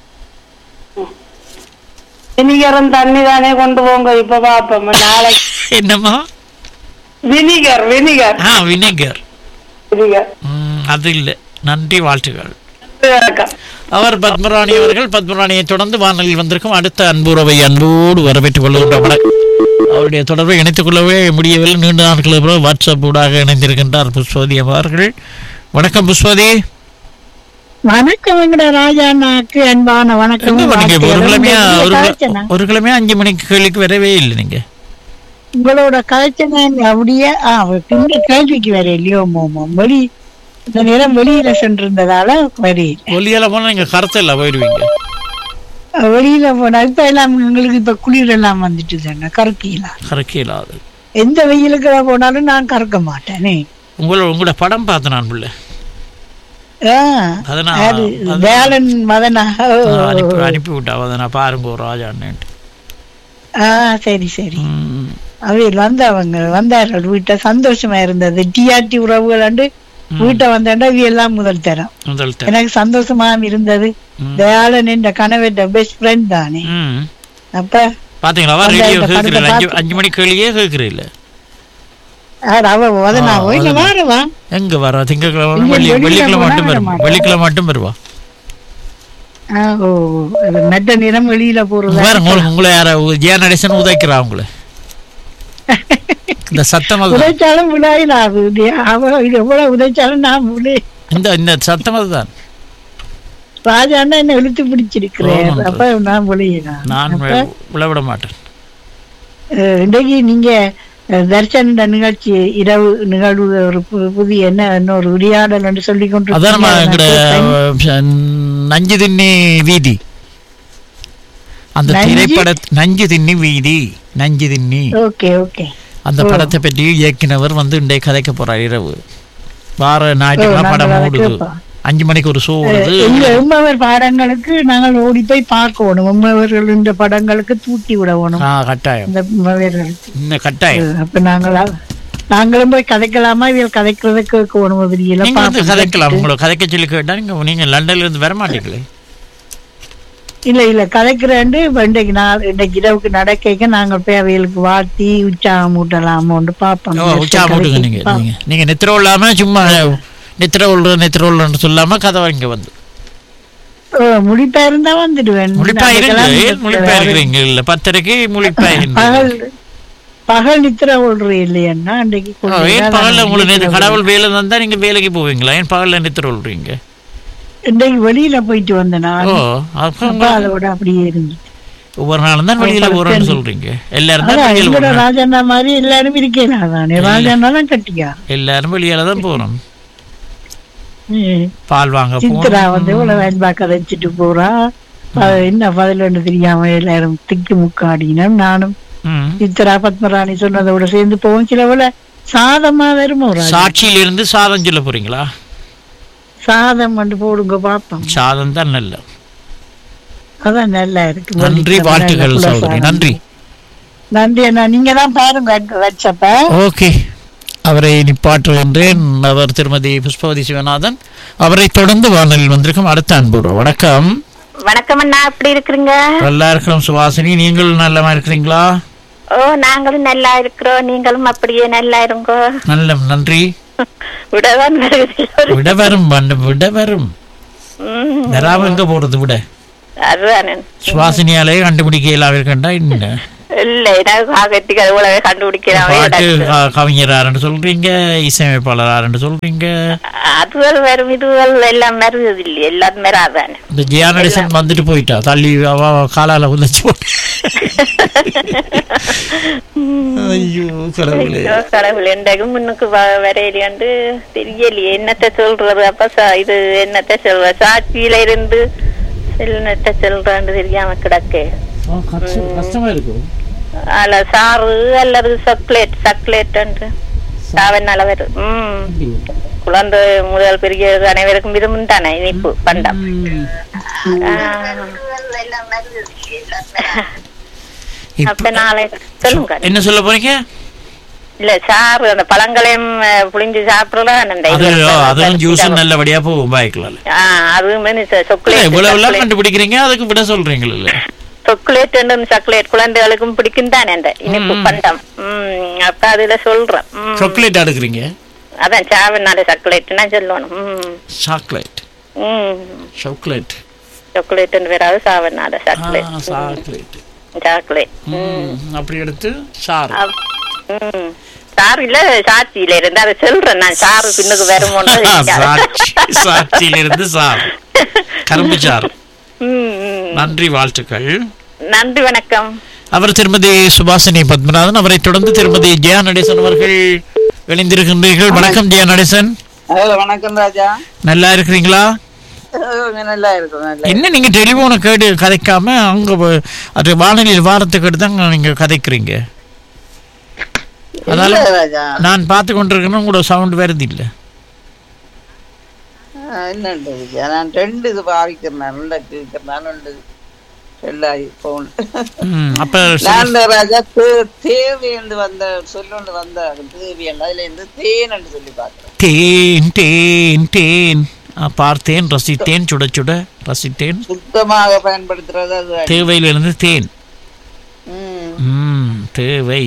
வினிகரும் தண்ணி தானே கொண்டு போங்க இப்ப பாப்போம் நாளைக்கு
என்னம்மா
வினிகர் வினிகர்
ஆ வினேகர்
வினிகர்
ம், அது இல்லை நன்றி வாழ்த்துக்கள்
வணக்கம்
அவர் பத்மராணி அவர்கள் பத்மராணியை தொடர்ந்து வானலில் வந்திருக்கும் அடுத்த அன்புறவை அன்போடு வரவேற்றுக் கொள்கின்ற வணக்கம் அவருடைய தொடர்பை இணைத்துக் கொள்ளவே முடியவில்லை நீண்ட நாட்களுக்கு பிறகு வாட்ஸ்அப் ஊடாக இணைந்திருக்கின்றார் புஷ்பவதி அவர்கள் வணக்கம் புஷ்பவதி
வணக்கம் வெங்கட ராஜாண்ணாக்கு அன்பான வணக்கம்
எங்க பண்ணீங்க இப்ப ஒரு கிழமையா ஒரு கிழ-
கதைச்சனா
ஒரு கிழமையா அஞ்சு மணிக்கு கேள்விக்கு வரவே இல்லை நீங்க
உங்களோட கதைச்சனா அப்படியே ஆ இந்த கேள்விக்கு வர இல்லையோ மோமோ வெளி இந்த நேரம் வெளியில சென்றிருந்ததால வரையில
ஒலியால போனா நீங்க கருத்தில் போயிடுவீங்க
வெளியில போனா இப்ப எல்லாம் எங்களுக்கு இப்ப குளிர் எல்லாம் வந்துட்டு தானே கறக்கலாம்
கறக்க இல்லாது
எந்த வெயிலுக்கு போனாலும் நான் கறக்க மாட்டேனே
உங்களோட உங்களோட படம் பார்த்தேன் நான் பிள்ளை
ஆ,
அதனா
அது வேலன் மதனா ஓ, ஓ,
அனுப்பி
ஓ.
அனுப்பி விட்டா அதை நான் பாருங்க ஒரு ராஜான்னுட்டு
ஆ சரி சரி அவையில் வந்தவங்க வந்தார்கள் வீட்டை சந்தோஷமா இருந்தது டிஆர்டி உறவுகள் அண்டு வீட்டை வந்தாண்டா எல்லாம் முதல் தரம்
முதல் தரம்.
எனக்கு சந்தோஷமா இருந்தது தயாளன் என்ற கணவன் பெஸ்ட் ஃப்ரெண்ட் தானே
ம்
அப்ப
பாத்தீங்களா
அந்த
ரேடியோ
இந்த
கேட்கறீங்க
படத்தை
அஞ்சு
பார்த்து-
அஞ்சு மணி கேள்வியே கேட்கறீல்ல
யார் அவ வதனா
ஆ,
இல்ல
வதனா.
வாரவா
எங்க வர திங்கக்கிழமை
இங்க
வெள்ளி
வெளியில
வெள்ளிக்கிழமை
போனா
மட்டும்
வர
வரும்
மாட்டா.
வெள்ளிக்கிழமை மட்டும் வருவா
ஆ, ஓ ஓ. அது மெட்ட நிறம் வெளியில போறது
வேற உங்களுக்கு உங்களை யார ஏன் நடிசன் உதைக்கிறா உங்களை இந்த சத்தம் அதுதான்
உதைச்சாலும் விழாயில் ஆகுது அவ இது எவ்வளவு உதைச்சாலும் நான் விழு
இந்த இந்த சத்தம் அதுதான்
ராஜாண்ணா என்ன இழுத்து பிடிச்சிருக்கிறேன்
ஆமாம்.
அப்ப நான் விளையினா
நான்
அப்ப
விளவிட மாட்டேன்
அஹ், இன்றைக்கு நீங்க அஹ், தர்ஷன் இந்த நிகழ்ச்சி இரவு நிகழ்வு ஒரு பு- புதிய என்ன இன்னொரு உரையாடல் என்று சொல்லி கொண்டு
அதான் நம்ம எங்கட நஞ்சு திண்ணி வீதி அந்த
நஞ்சு?
திரைப்பட நஞ்சு திண்ணி வீதி நஞ்சு திண்ணி
ஓகே ஓகே
அந்த
ஓ.
படத்தை பற்றி இயக்குனவர் வந்து இன்றைய கதைக்க போறார் இரவு வார ஞாயிற்றுக்கிழமை
ஓ,
படம்
நாங்கள் அதை
ஓடுது
கேட்போம்.
அஞ்சு மணிக்கு ஒரு ஷோ வருது
எங்க உம்மவர் பாடங்களுக்கு நாங்கள் ஓடி போய் பார்க்கணும் உம்மவர்கள் இந்த படங்களுக்கு தூட்டி விடணும்
ஆ கட்டாயம்
இந்த உம்மவர்களுக்கு
இந்த கட்டாயம்
அப்ப நாங்கள் நாங்களும் போய் கதைக்கலாமா இவள் கதைக்கிறத கேட்கணும் அப்படியெல்லாம்
நீங்க வந்து
பார்ப்போம்.
கதைக்கலாம் உங்களை கதைக்க சொல்லி கேட்டா நீங்க நீங்க லண்டன்ல இருந்து வர மாட்டீங்களே
இல்ல இல்ல கதைக்கிறேன் இன்றைக்கு நாள் இன்றைக்கு இரவுக்கு நடக்க நாங்கள் போய் அவைகளுக்கு வாழ்த்தி உற்சாகம் ஊட்டலாமோன்னு பார்ப்போம்
ஓ உச்சா போட்டுங்க நீங்க நீங்க நீங்க நித்திர இல்லாம சும்மா நித்திர உள்ள நித்திர உள்ளன்னு சொல்லாம கதை இங்க வந்து
ஓ, முழிப்பா இருந்தா வந்துடுவேன்
முழிப்பா இருங்க
அதுக்கெல்லாம்
ஏன் முழிப்பா இருக்கிறீங்க இல்ல பத்தரைக்கு முழிப்பா இருங்க
பகல் பகல் நித்திர ஓடுற இல்லையன்னா அன்றைக்கு
ஓ,
கொஞ்ச
ஏன்
நேரம்
பகல்ல உங்களுக்கு
நித்திரை
நேத்து கடவுள் வேலை தந்தா நீங்க வேலைக்கு போவீங்களா ஏன் பகல்ல நித்திர விடுறீங்க
இன்றைக்கு வெளியில போயிட்டு வந்தேன் நான்
ஓ அப்ப
அப்ப அதோட அப்படியே இருந்து
ஒவ்வொரு நாளும் தான் வெளியில
அப்ப
போறேன்னு
சரி.
சொல்றீங்க எல்லாரும் தான்
அதான்
வெளியில
எங்கட
போறோம்
ராஜண்ணா மாதிரி எல்லாரும் இருக்கலாம் தானே ராஜண்ணா தான் கட்டியா
எல்லாரும் வெளியில தான் போறோம்
ம்.
பால் வாங்க
சித்ரா
போறோம்
வந்து இவ்வளவு அன்பா கதைச்சிட்டு போறா அது என்ன பதில் தெரியாம எல்லாரும் திக்கு முக்காடினோம் நானும்
ம்.
சித்ரா பத்மராணி சொன்னதோட சேர்ந்து போவோம் சிலவுல சாதமா வருமோ ராஜா?
சாட்சியில இருந்து சாதம் சொல்ல போறீங்களா
சாதம் வந்து போடுங்க பாப்போம்
சாதம் தான் நல்ல
அதான் நல்லா இருக்கு
நன்றி
வெள்ளிக்கிழமை
வாழ்த்துக்கள்
நல்ல
சகோதரி
சாதம்.
நன்றி
நன்றி அண்ணா நீங்க தான் பாருங்க வாட்ஸ்அப்ப
ஓகே அவரை நிப்பாற்றுகின்றேன் அவர் திருமதி புஷ்பவதி சிவநாதன் அவரை தொடர்ந்து வானொலியில் வந்திருக்கும் அடுத்த அன்பு வணக்கம்
வணக்கம் அண்ணா எப்படி இருக்கிறீங்க
நல்லா இருக்கிறோம் சுவாசினி நீங்கள் நல்லமா இருக்கிறீங்களா
ஓ நாங்களும் நல்லா இருக்கிறோம் நீங்களும் அப்படியே நல்லா இருங்கோ
நல்ல நன்றி
விடதான் வருகிறது
விட வரும் வண்ட விட வரும்
ம்,
வராம எங்க போறது விட
அதுதானே
சுவாசினியாலே கண்டுபிடிக்க இல்லாம இருக்கண்டா என்ன
இல்ல எனக்கு ஆகத்துக்கு அது போலவே கண்டுபிடிக்கிறாவே
பாட்டு க- கவிஞராருன்னு சொல்றீங்க இசையமைப்பாளராருன்னு சொல்றீங்க
அதுகள் வரும் இதுகள் எல்லாம் மருது இல்லை எல்லாரும் மராதானே
இந்த ஜியானடிசன் வந்துட்டு போயிட்டா தள்ளி அவ அவ காலால உதச்சு போட்டு ஐயோ கடவுளே
ஐயோ, கடவுள் என்றைக்கு முன்னுக்கு வ- வரையிலேண்டு தெரியலையே என்னத்த சொல்றது அப்ப சா- இது என்னத்த சொல்ற சாட்சியில இருந்து என்னத்த சொல்றான்னு தெரியாம கிடக்கு
ஆ, கஷ்டம்- கஷ்டமா இருக்கும்
அல்ல சாறு அல்லது சாக்லேட் சாக்லேட் சாவனால வரும் உம் குழந்தை முதல் பெரிய அனைவருக்கும் விரும்பும் தானே இனிப்பு பண்டம் ஆ. அப்ப நாளை சொல்லுங்க
என்ன சொல்ல போறீங்க
இல்ல சாறு அந்த பழங்களையும் அஹ், புளிஞ்சு சாப்பிடலாம்
அது அதெல்லாம் ஜூஸ் நல்லபடியா போகும் பாய்க்கலாம்
அதுவுமே
இவ்வளவு
சாக்லேட்
எல்லாம் கண்டுபிடிக்கிறீங்க அதுக்கு விட சொல்றீங்கல்ல
சாக்லேட் சாக்லேட் குழந்தைகளுக்கும் பிடிக்கும் தானே அந்த இனிப்பு பண்டம் உம் அப்ப அதுல சொல்றேன் உம்.
சாக்லேட் எடுக்கிறீங்க
அதான் சாவனால சாக்லேட்னா சொல்லணும் உம்
சாக்லேட்
உம்
சாக்லேட்
சாக்லேட் வேறாவது சாவனால சாக்லேட்
சாக்லேட்
சாக்லேட்
அப்படி எடுத்து சாறு
உம் சாறு இல்ல சாட்சியில இருந்து அதை சொல்றேன் நான் சாறு பின்னுக்கு வருமோன்னு
சாட்சி சாட்சியில இருந்து சாறு கரும்பு சாறு நன்றி வாழ்த்துக்கள்
நன்றி வணக்கம்
அவர் திருமதி சுபாசினி பத்மநாதன் அவரை தொடர்ந்து திருமதி ஜெயா நடேசன் அவர்கள் இணைந்திருக்கின்றீர்கள் வணக்கம் ஜெயா நடேசன்
ஹலோ வணக்கம் ராஜா
நல்லா இருக்கிறீங்களா
அஹ் நல்லா இருக்கும் நல்லா
என்ன நீங்க டெலிபோனை கேட்டு கதைக்காம அங்க வ- அது வானொலியில் வாரத்துக்கு தான் நீங்க கதைக்கிறீங்க அதனால
இல்ல ராஜா
நான் பார்த்து கொண்டிருக்கேன் உங்களோட சவுண்ட் வருது இல்ல
அஹ் என்னண்டு ராஜா நான் ரெண்டு இது பாவிக்கிறேன் நல்லா கேட்கிறேன் ரெண்டு எல்லா போன்
ம், அப்ப
நான் இந்த ராஜா தே- தேவையென்று வந்த சொல்லொண்டு வந்த தேவையண்டு அதுல இருந்து தேன் என்று சொல்லி பார்க்கிறேன்
தேன் தேன் தேன் ஆ, பார்த்தேன் ரசித்தேன் சுட சுட ரசித்தேன்
சுத்தமாக பயன்படுத்துறது அது அடி.
தேவையிலிருந்து தேன்
ம்.
ம் தேவை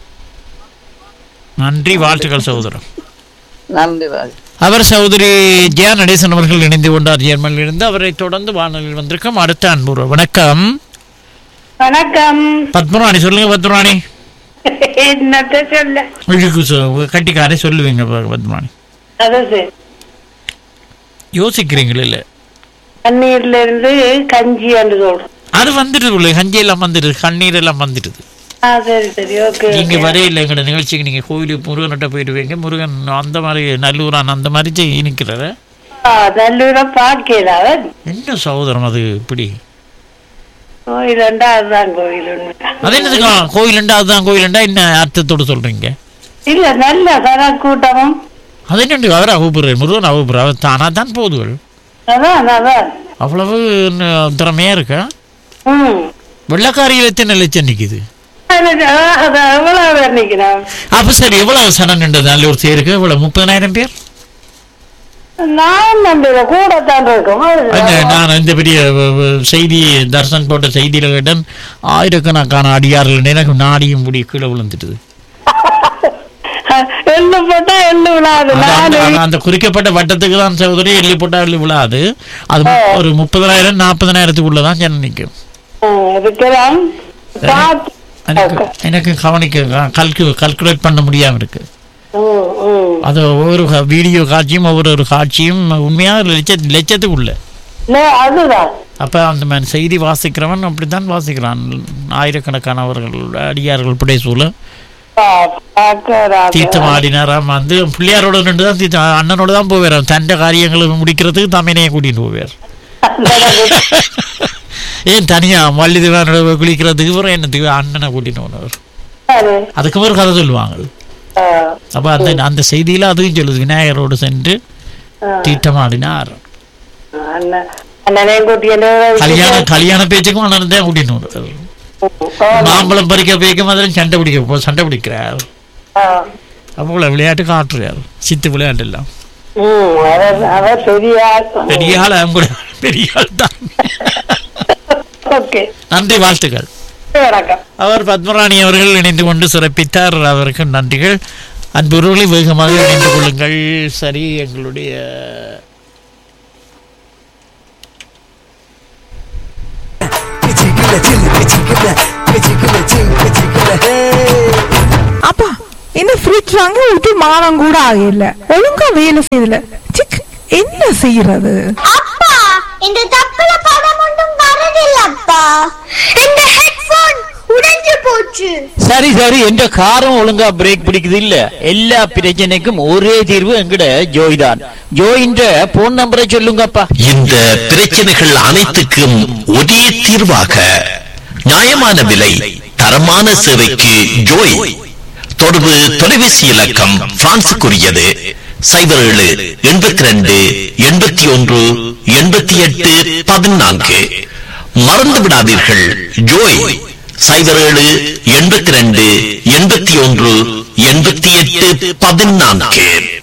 நன்றி வாழ்த்துக்கள் சகோதரன்
நன்றி ராஜா
அவர் சகோதரி ஜெயா நடேசன் அவர்கள் இணைந்து கொண்டார் ஜெர்மனியில் இருந்து அவரை தொடர்ந்து வானொலியில் வந்திருக்கும் அடுத்த அன்பு வணக்கம்
வணக்கம்
பத்மராணி சொல்லுங்க பத்மராணி
என்னத்த சொல்ல
இழுக்கு சொ- கட்டிக்காரே சொல்லுவீங்க ப- பத்மராணி
அது சரி
யோசிக்கிறீங்களா இல்ல
தண்ணீர்ல இருந்து கஞ்சி என்று சொல்றோம்
அது வந்துடுது உள்ள கஞ்சி எல்லாம் வந்துடுது கண்ணீர் எல்லாம் வந்துடுது
ஆ சரி சரி ஓகே
நீங்க வரையில எங்களோட நிகழ்ச்சிக்கு நீங்க கோயிலுக்கு முருகன்கிட்ட போயிடுவீங்க முருகன் அந்த மாதிரி நல்லூரான் அந்த மாதிரி ஜெய் நிற்கிறாரு
நல்லூர பாக்கல அவன்
என்ன சகோதரம் அது இப்படி
கோயிலுண்டா அதுதான் கோயில் உண்மை.
அது என்னதுக்கா கோயிலுண்டா அதுதான் கோயிலுண்டா என்ன அர்த்தத்தோட சொல்றீங்க
இல்ல நல்ல கன கூட்டமும்
அது என்னண்டு அவர் அவுப்புறாரு முருகன் அவுப்புற அவர் தானா தான் போதுகள்
அதான் அதான்
அவ்வளவு ந- திறமையா இருக்கா
ம்
வெள்ளக்காரியில் எத்தனை லட்சம் நிக்குது
அது- அது எவ்வளவு பேர் நிக்கிறோம்
அப்ப சரி எவ்வளவு சனம் நின்றது நல்லூர் தேருக்கு இவ்வளவு முப்பதனாயிரம் பேர்
நான் நம்புற கூடத்தான் இருக்கும்
அந்த நான் இந்த பெரிய வ- வ- செய்தி தர்சன் போட்ட செய்தியில கேட்டேன் ஆயிரக்கணக்கான அடியார்கள் எனக்கு நாடியும் முடி கீழே விழுந்துட்டுது
எள்ளு போட்டா எள்ளு விழாது
அந்த- அந்த-
நான்
அந்த- அந்த குறிக்கப்பட்ட வட்டத்துக்கு தான் சகோதரி எள்ளி போட்டா எள்ளி விழாது அது மு- ஒரு முப்பதனாயிரம் நாற்பதனாயிரத்துக்குள்ள தான் ஜனம் நிற்கும்
இருக்கிறோம் பார்த்து
எனக்கு எனக்கு கவனிக்க கல்கு கல்குலேட் பண்ண முடியாம இருக்கு
ம், ம்.
அது ஒவ்வொரு கா- வீடியோ காட்சியும் ஒவ்வொரு ஒரு காட்சியும் உண்மையா லட்ச லட்சத்துக்குள்ள
இல்ல, அதுதான்
அப்ப அந்த மாதிரி செய்தி வாசிக்கிறவன் அப்படித்தான் வாசிக்கிறான் ஆயிரக்கணக்கானவர்கள் அடியார்கள் புடைசூழ
பார்க்கறாங்க.
தீர்த்தம் ஆடினாராம் வந்து பிள்ளையாரோட நின்று தான் தீர்த்தம் அண்ணனோட தான் போவார் தண்ட காரியங்களை முடிக்கிறதுக்கு தமையனையே கூட்டிட்டு போவார் ஏன் தனியா மல்லிதேவனோட குளிக்கிறதுக்கு அப்புறம் என்னத்துக்கு அண்ணனை கூட்டிட்டு போனவர்
சரி.
அதுக்கு ஒரு கதை சொல்லுவாங்க
ஆ,
அப்ப அந்த அந்த செய்தியில அதுவும் சொல்லுது விநாயகரோடு சென்று
ஆ.
தீர்த்தம் ஆடினார்
அண்ணன் அண்ணனையும் கூட்டிட்டு
கல்யாண கல்யாண பேச்சுக்கும் அண்ணன் தான் கூட்டிட்டு வருவார் மாம்பழம் பறிக்க பேய்க்கும் அதில் சண்டை பிடிக்க போ சண்டை பிடிக்கிறார்
ஆ.
அப்போ விளையாட்டு காட்டுறார் சித்து விளையாட்டு எல்லாம்
ம், அவர் அவர் பெரிய ஆள்.
பெரிய ஆள் அவங்க கூட பெரிய ஆள் தான்
ஓகே
நன்றி வாழ்த்துக்கள்
வணக்கம்
அவர் பத்மராணி அவர்கள் இணைந்து கொண்டு சிறப்பித்தார் அவருக்கு நன்றிகள் அன்புறவுகளை வேகமாக இணைந்து கொள்ளுங்கள் சரி எங்களுடைய
அப்பா என்ன ஃப்ரிட்ஜ் வாங்க விட்டு மாதம் கூட ஆகல ஒழுங்கா வேலை செய்யல சிக் என்ன செய்யறது
அப்பா இந்த தப்புல படம் ஒன்றும் வரதில்லப்பா இந்த ஹெட்போன் உடைஞ்சு போச்சு
சரி சரி எந்த காரம் ஒழுங்கா பிரேக் பிடிக்குது இல்ல எல்லா பிரச்சனைக்கும் ஒரே தீர்வு எங்கட ஜோய் தான் ஜோயின்ற போன் நம்பரை சொல்லுங்கப்பா
இந்த பிரச்சனைகள் அனைத்துக்கும் ஒரே தீர்வாக நியாயமான விலை தரமான சேவைக்கு ஜோய் தொடர்பு தொலைபேசி இலக்கம் பிரான்சுக்குரியது சைபர் ஏழு எண்பத்தி ரெண்டு எண்பத்தி ஒன்று எண்பத்தி எட்டு பதினான்கு மறந்து விடாதீர்கள் ஜோய் சைபர் ஏழு எண்பத்தி ரெண்டு எண்பத்தி ஒன்று எண்பத்தி எட்டு பதினான்கு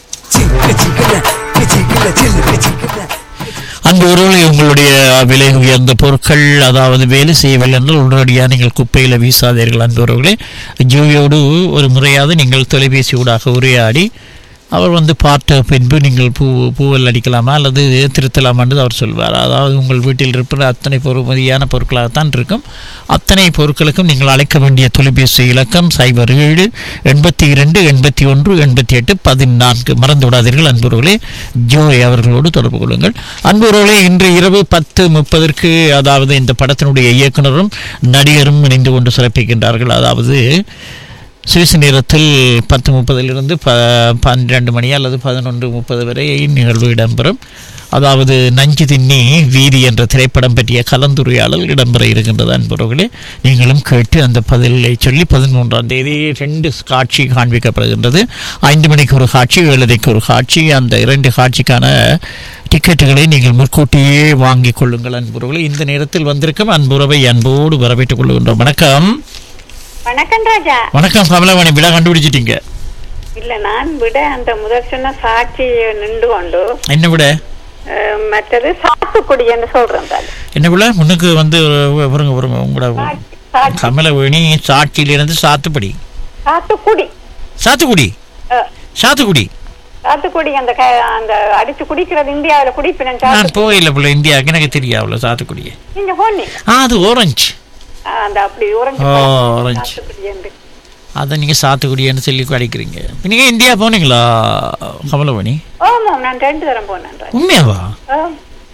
அந்த ஒருவேளை உங்களுடைய விலை உயர்ந்த பொருட்கள் அதாவது வேலை செய்யவில்லை என்றால் உடனடியாக நீங்கள் குப்பையில் வீசாதீர்கள் அன்பவர்களே ஜூயோடு ஒரு முறையாவது நீங்கள் தொலைபேசி ஊடாக உரையாடி அவர் வந்து பார்த்த பின்பு நீங்கள் பூ பூவல் அடிக்கலாமா அல்லது திருத்தலாமா என்று அவர் சொல்வார் அதாவது உங்கள் வீட்டில் இருக்கிற அத்தனை பொறுமதியான பொருட்களாகத்தான் இருக்கும் அத்தனை பொருட்களுக்கும் நீங்கள் அழைக்க வேண்டிய தொலைபேசி இலக்கம் சைபர் ஏழு எண்பத்தி இரண்டு எண்பத்தி ஒன்று எண்பத்தி எட்டு பதினான்கு மறந்து விடாதீர்கள் அன்புறவுகளே ஜோய் அவர்களோடு தொடர்பு கொள்ளுங்கள் அன்புறவுகளே இன்று இரவு பத்து முப்பதற்கு அதாவது இந்த படத்தினுடைய இயக்குனரும் நடிகரும் இணைந்து கொண்டு சிறப்பிக்கின்றார்கள் அதாவது சுவிஸ் நேரத்தில் பத்து முப்பதிலிருந்து ப பன்னிரெண்டு மணி அல்லது பதினொன்று முப்பது வரை நிகழ்வு இடம்பெறும் அதாவது நஞ்சு தின்னி வீதி என்ற திரைப்படம் பற்றிய கலந்துரையாடல் இடம்பெற இருக்கின்றது அன்பர்களே நீங்களும் கேட்டு அந்த பதிலை சொல்லி பதிமூன்றாம் தேதி ரெண்டு காட்சி காண்பிக்கப்படுகின்றது ஐந்து மணிக்கு ஒரு காட்சி ஏழரைக்கு ஒரு காட்சி அந்த இரண்டு காட்சிக்கான டிக்கெட்டுகளை நீங்கள் முன்கூட்டியே வாங்கிக் கொள்ளுங்கள் அன்புறவுகளை இந்த நேரத்தில் வந்திருக்கும் அன்புறவை அன்போடு வரவேற்றுக் கொள்கின்றோம் வணக்கம்
வணக்கம் ராஜா
வணக்கம் கமலவாணி விழா கண்டுபிடிச்சிட்டீங்க
இல்ல நான் விட அந்த முதல் சொன்ன சாட்சி நின்று கொண்டு
என்ன விட
அஹ், மற்றது சாத்துக்குடி என்று சொல்றேன் தாலு.
என்ன விழா முன்னுக்கு வந்து ஒரு- வருங்க வருங்க உங்களோட கமலவேணி சாட்சியிலிருந்து சாத்துப்படி
சாத்துக்குடி
சாத்துக்குடி
அஹ்,
சாத்துக்குடி
சாத்துக்குடி அந்த க- அந்த அடிச்சு குடிக்கிறது இந்தியாவில குடிப்பினேன்
நான் போயில பிள்ளை இந்தியாவுக்கு எனக்கு தெரியாவுல சாத்துக்குடியே
நீங்க போனீங்க
ஆ அது ஓரஞ்சு
அஹ், அந்த அப்படி உறைஞ்சு
ஓ
போய்
ஓரஞ்சு
சாத்துக்குடி என்று
அதை நீங்கள் சாத்துக்குடின்னு சொல்லி அடிக்கிறீங்க நீங்கள் இந்தியா போனீங்களா கமலவேணி
ஆமாம் நான் ரெண்டு தரம் போனேன் ராஜா.
உண்மையாவா
ஆம்.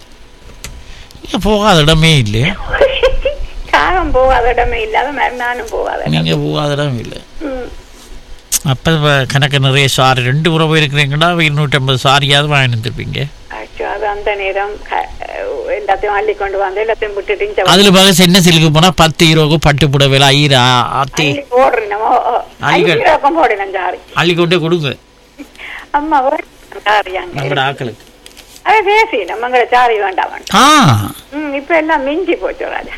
நீங்கள் போகாத இடமே இல்லையா
காகம் போகாத இடமே இல்லாத மாதிரி நானும் போகாத இடம்.
நீங்கள் போகாத இடம் இல்லை
ம்.
அப்போ கணக்கு நிறைய சாரி ரெண்டு உறவு இருக்கிறீங்களா இருநூற்றம்பது சாரியாவது வாங்கி வந்துருப்பீங்க
அச்சோ, அது அந்த நேரம் க- எல்லாத்தையும் அள்ளி கொண்டு வந்து எல்லாத்தையும் விட்டுட்டு இங்க
அதுல பாக சின்ன சிலுக்கு போனா பத்து ஹீரோக்கு பட்டு புடவைல ஐரா ஆத்தி
அள்ளி போடுறேன்
அள்ளிக்க-
ஐரோக்கம் போடணும் சாரி
அள்ளி கொண்டே கொடுங்க
அம்மா சாரியாங்க
நம்மளோட ஆக்களுக்கு
அதை பேசி நம்மங்கிற சாரி வேண்டாம் வேண்டாம்
ஆ
ம் இப்ப எல்லாம் மிஞ்சி போச்சு ராஜா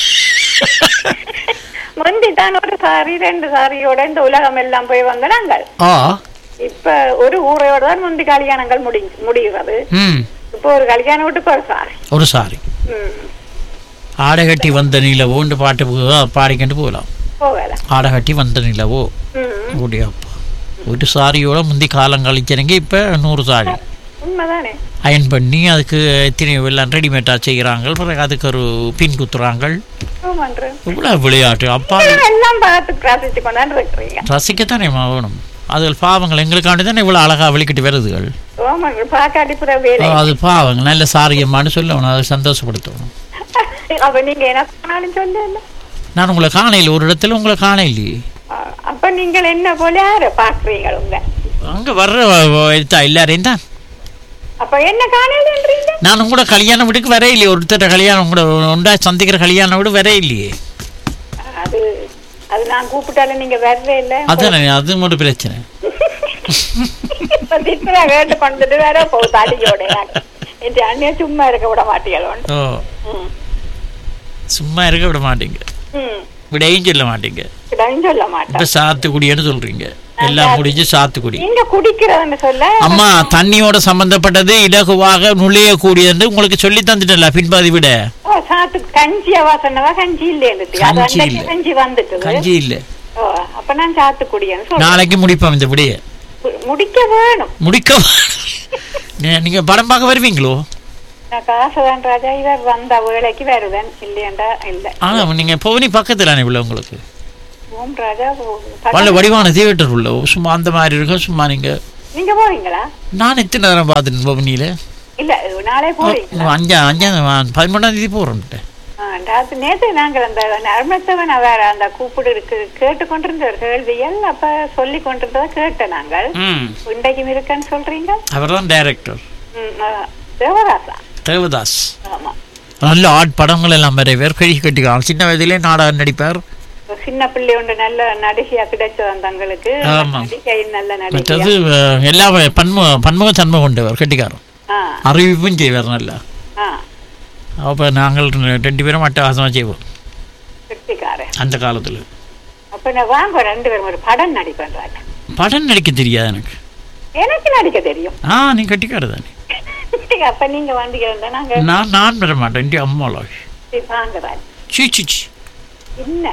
முந்தி தான் ஒரு சாரி ரெண்டு சாரியோட இந்த உலகம் எல்லாம் போய் வந்த நாங்கள்
ஆ
இப்ப ஒரு ஊரையோட தான் முந்தி கல்யாணங்கள் முடி முடிகிறது
ம்
இப்போ ஒரு கல்யாணம் வீட்டுக்கு ஒரு சாரி
ஒரு சாரி
ம்
ஆடை கட்டி வந்த நிலவோண்டு பாட்டு போ- பாடிக்கிட்டு போகலாம்
போகலாம்
ஆடை கட்டி வந்த நிலவோ
ம்
ஓடியாப்பா ஒரு சாரியோட முந்தி காலம் கழிச்சனங்க இப்போ நூறு சாரி
உண்மைதானே
அயன் பண்ணி அதுக்கு எத்தனையோ எல்லாம் ரெடிமேடாக செய்கிறாங்க பிறகு அதுக்கு ஒரு பின் குத்துறாங்க
ஆமான்றேன்
இவ்வளோ விளையாட்டு அப்பா
எல்லாம் பார்த்து ரசிச்சு கொண்டாந்து இருக்கிறீங்க
ரசிக்கத்தானே வேணும் அதுகள் பாவங்கள் எங்களுக்காண்டி தானே இவ்வளோ அழகாக வெளிக்கிட்டு வருதுகள்
ஆமாங்க பாக்காட்டி புற வேலை
அது பாவங்க நல்ல சாரியம்மான்னு சொல்லணும் அதை சந்தோஷப்படுத்தணும்
அப்ப நீங்க என்ன சொன்னாலும் சொல்லல
நான் உங்களை காணையில் ஒரு இடத்துல உங்களை காணையிலையே
அப்ப நீங்கள் என்ன போல யார பாக்குறீங்க உங்க
அங்கே வர்ற வ- வ- எடுத்தா எல்லாரையும் தான்
அப்ப என்ன காணலன்றீங்க
நான் உங்களோட கல்யாண வீட்டுக்கு வர இல்லையே ஒருத்தர் கல்யாணம் உங்களோட உண்டா சந்திக்கிற கல்யாண வீடு வர இல்லையே
அது அது நான் கூப்பிட்டாலும் நீங்க வரவே இல்ல
அதானே அது மட்டும் பிரச்சனை
இப்ப திட்டுறா கேட்டு கொண்டுட்டு வேற போகுது அடியோட என் அண்ணிய சும்மா இருக்க விட மாட்டீங்களோன்னு
ஓ
ம்.
சும்மா இருக்க விட மாட்டீங்க
ம்
விடையும் சொல்ல மாட்டீங்க
இதையும் சொல்ல மாட்டேன்
இப்போ சாத்துக்குடின்னு சொல்றீங்க எல்லாம் முடிஞ்சு சாத்துக்குடி
நீங்க குடிக்கிறதுன்னு சொல்ல
அம்மா தண்ணியோட சம்பந்தப்பட்டது இலகுவாக நுழையக்கூடியது உங்களுக்கு சொல்லி தந்துட்டல பின்பதி விட
ஓ சாத்து கஞ்சியா வாசனவா கஞ்சி இல்ல இருந்துச்சு அது
கஞ்சி
அன்னைக்கு
இல்ல.
கஞ்சி வந்துட்டு
கஞ்சி இல்ல
ஓ அப்ப நான் சாத்துக்குடின்னு சொல்றேன்
நாளைக்கு முடிப்போம் இந்த விடைய
முடிக்க வேணும்
முடிக்க நீ- நீங்க படம் பார்க்க வருவீங்களோ
நான் காசு தான் ராஜா இவர் வந்த வேலைக்கு வருவேன் இல்லையண்டா இல்ல
ஆனா நீங்க பவனி பக்கத்துல உள்ள உங்களுக்கு
ஓம் ராஜா ஓ-
நல்ல வடிவான தியேட்டர் உள்ள சும்மா அந்த மாதிரி இருக்கும் சும்மா நீங்க
நீங்க போறீங்களா
நான் எத்தனை நேரம் பார்த்துட்டு பவனியில
இல்ல நாளே போறீங்களா
அஞ்சா அஞ்சா பதிமூணாம் தேதி போறோம்ட்டு
ஆ, ராத்து நேத்து நாங்கள் அந்த அருமத்தவன் அவர் அந்த கூப்பிடு இருக்கு கேட்டுக்கொண்டிருந்த ஒரு கேள்வியல் அப்ப சொல்லி கொண்டிருந்ததை கேட்டேன் நாங்கள்
ம்
இன்றைக்கும் இருக்கேன்னு சொல்றீங்க
அவர் தான் டைரக்டர்
ம், ஆ, தேவதாசா
தேவதாஸ்
ஆமா
நல்ல ஆட் படங்கள் எல்லாம் வரைவர் கழி கட்டிக்கலாம் சின்ன வயதிலே நாடகம் நடிப்பார்
ஒரு சின்ன பிள்ளை ஒன்று நல்ல நடிகையா கிடைச்சது அந்த தங்களுக்கு
ஆமா.
நடிகை நல்ல
மற்றது
நடிகையா
அஹ், எல்லா வ- பன்முக பன்முக தன்மை கொண்டவர் கட்டிக்காரன்
ஆ
அறிவிப்பும் செய்வார் நல்லா
ஆ
அப்போ நாங்கள் ரெண்டு பேரும் அட்டகாசமாக செய்வோம்
கெட்டிக்காரன்
அந்த காலத்தில்
அப்ப நான் வாங்க ரெண்டு பேரும் ஒரு படம் நடிப்பேன் ராஜா
படம் நடிக்க தெரியாது எனக்கு
எனக்கு நடிக்க தெரியும்
ஆ நீ கட்டிக்காரு தானே
அப்ப நீங்க வண்டிக்கு இருந்தா நாங்க
நான் நான் வர மாட்டேன் இந்திய அம்மாளா
சரி, வாங்க ராஜா
சீ சீ சீ
என்ன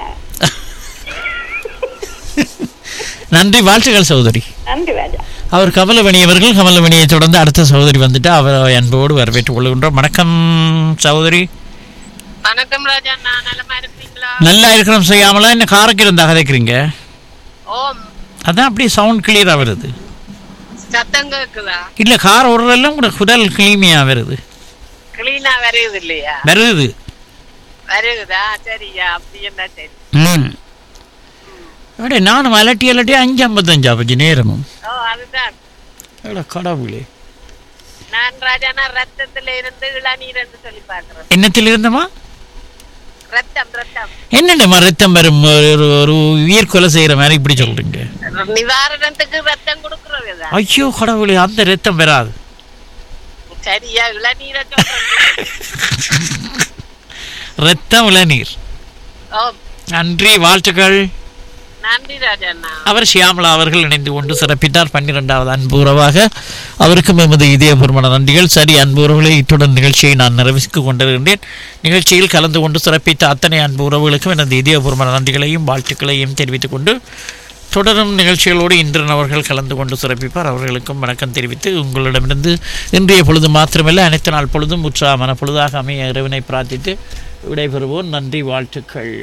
நன்றி வாழ்த்துக்கள் சகோதரி
நன்றி ராஜா
அவர் கமலவணி அவர்கள் கமலவணியை தொடர்ந்து அடுத்த சகோதரி வந்துட்டு அவர் அன்போடு வரவேற்றுக் கொள்கின்றோம் வணக்கம் சகோதரி
வணக்கம் ராஜா நான் நலமா இருக்கீங்களா
நல்லா இருக்கிறோம் செய்யாமலா என்ன காரக்கு இருந்தா கதைக்கிறீங்க
ஓம்
அதான் அப்படியே சவுண்ட் கிளியரா வருது
சத்தம் கேக்குதா
இல்ல கார் ஓடுறதெல்லாம் கூட குடல் கிளீமியா வருது
கிளீனா வருது இல்லையா
வருது
வருகுதா சரியா அப்படி என்ன சரி
ம் அப்படியே நானும் அலட்டி அலட்டி அஞ்சு ஐம்பத்தஞ்சா பச்சு நேரமும்
ஓ அதுதான்
எட கடவுளே
நான் ராஜா நான் ரத்தத்துல இருந்து இளநீர் என்று சொல்லி பாக்குறேன்
என்னத்தில் இருந்தமா
ரத்தம் ரத்தம்
என்னென்னமா ரத்தம் வரும் ஒரு ஒரு- ஒரு உயிர் கொலை செய்யற மாதிரி இப்படி சொல்றீங்க
நிவாரணத்துக்கு ரத்தம் கொடுக்கறதுதான்
ஐயோ கடவுளே அந்த ரத்தம் வராது
சரியா இளநீரை சொல்றேன்
ரத்தம் இளநீர்
ஓ
நன்றி வாழ்த்துக்கள்
நன்றி ராஜா நான்
அவர் ஷியாமலா அவர்கள் இணைந்து கொண்டு சிறப்பித்தார் பன்னிரெண்டாவது அன்பு உறவாக அவருக்கும் எமது இதயபூர்வமான நன்றிகள் சரி அன்பு உறவுகளை இத்துடன் நிகழ்ச்சியை நான் நிறைவேற்றிக் கொண்டிருக்கின்றேன் நிகழ்ச்சியில் கலந்து கொண்டு சிறப்பித்த அத்தனை அன்பு உறவுகளுக்கும் எனது இதயபூர்வமான நன்றிகளையும் வாழ்த்துக்களையும் தெரிவித்துக் கொண்டு தொடரும் நிகழ்ச்சிகளோடு இந்திரன் அவர்கள் கலந்து கொண்டு சிறப்பிப்பார் அவர்களுக்கும் வணக்கம் தெரிவித்து உங்களிடமிருந்து இன்றைய பொழுது மாத்திரமல்ல அனைத்து நாள் பொழுதும் உற்சாகமான பொழுதாக அமைய இறைவனை பிரார்த்தித்து விடைபெறுவோம் நன்றி வாழ்த்துக்கள்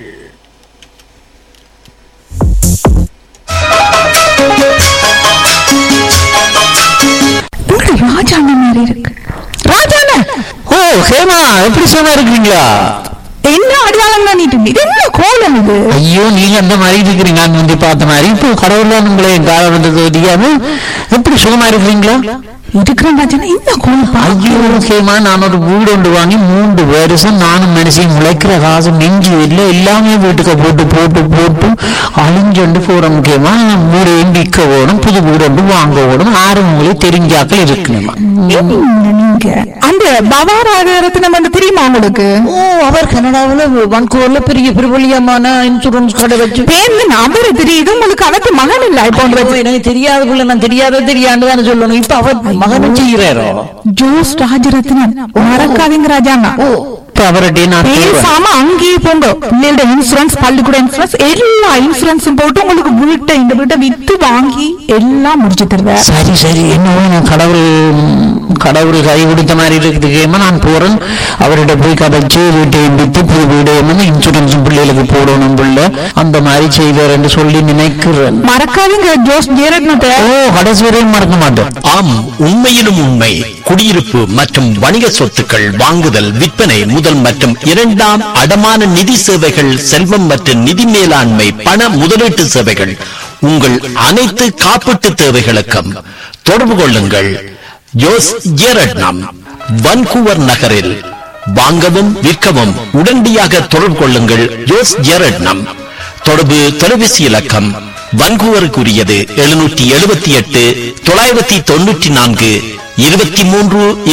ராஜா மாதிரி இருக்கு ராஜாண்ணா
ஓ ஹேமா எப்படி சும்மா இருக்கிறீங்களா
என்ன அடியாளம் பண்ணிட்டு இருக்கு? இது என்ன கோலம் இது
ஐயோ நீங்க அந்த மாதிரி இருக்கிறீங்க நான் வந்து பார்த்த மாதிரி இப்போ கடவுள்ல உங்களை கால வந்தது தெரியாம எப்படி சுகமா இருக்கிறீங்களா
இருக்கிறேன் ராஜாண்ணா இந்த கோலம்
ஐயோ ஹேமா நான் ஒரு வீடு ஒன்று வாங்கி மூன்று வருஷம் நானும் மனுஷன் முளைக்கிற காசு நெஞ்சு இல்லை எல்லாமே வீட்டுக்கு போட்டு போட்டு போட்டு அழிஞ்சொண்டு போற முக்கியமா வீடு விற்க ஓடும் புது வீடு ஒன்று வாங்க ஓடும் ஆறு உங்களுக்கு தெரிஞ்சாக்கள் இருக்கணுமா
என்ன நீங்க அந்த பவாராகரத்தினம் வந்து தெரியுமா உங்களுக்கு
ஓ அவர் கனடாவுல வான்கூவர்ல பெரிய பிரபலியமான இன்சூரன்ஸ் கடை வச்சு
பேர்ல நபர் தெரியுது உங்களுக்கு அவருக்கு மகன் இல்ல இப்போ
ஐயோ, எனக்கு தெரியாத புள்ள நான் தெரியாத தெரியாண்டு தானே சொல்லணும் இப்ப அவர் மகனும் செய்யறாரோ
ஜோஸ் ராஜரத்னம் மறக்காதீங்க ராஜாண்ணா
இப்ப அவர்கிட்ட நான் சொல்றேன்.
பேசாம அங்கேயே போங்க பிள்ளையோட இன்சூரன்ஸ் பள்ளிக்கூட இன்சூரன்ஸ் எல்லா இன்சூரன்ஸும் போட்டு உங்களுக்கு வீட்டை இந்த வீட்டை வித்து வாங்கி எல்லாம் முடிச்சு தருவேன்
சரி சரி என்னவோ நான் கடவுள் கடவுள் கை கொடுத்த மாதிரி இருக்குதுக்கேமா நான் போறேன் அவர்கிட்ட போய் கதைச்சு வீட்டை வித்து புது வீடு என்ன இன்சூரன்ஸ் பிள்ளைகளுக்கு போடணும் பிள்ளை அந்த மாதிரி செய்வார் என்று சொல்லி நினைக்கிறேன்
மறக்காதீங்க ஜோஸ் ஜெயரத்னத்தை
ஓ கடைசி வரையும் மறக்க மாட்டேன்
ஆம் உண்மையிலும் உண்மை குடியிருப்பு மற்றும் வணிக சொத்துக்கள் வாங்குதல் விற்பனை முதல் மற்றும் இரண்டாம் அடமான நிதி சேவைகள் செல்வம் மற்றும் நிதி மேலாண்மை பண முதலீட்டு சேவைகள் உங்கள் அனைத்து காப்பீட்டு தேவைகளுக்கும் தொடர்பு கொள்ளுங்கள் ஜோஸ் ஜேரட்னம் வன்கூவர் நகரில் வாங்கவும் விற்கவும் உடனடியாக தொடர்பு கொள்ளுங்கள் ஜோஸ் ஜேரட்னம் தொடர்பு தொலைபேசி இலக்கம் வன்கூவருக்குரியது எழுநூற்றி எழுபத்தி எட்டு தொள்ளாயிரத்தி தொண்ணூற்றி நான்கு இருபத்தி மூன்று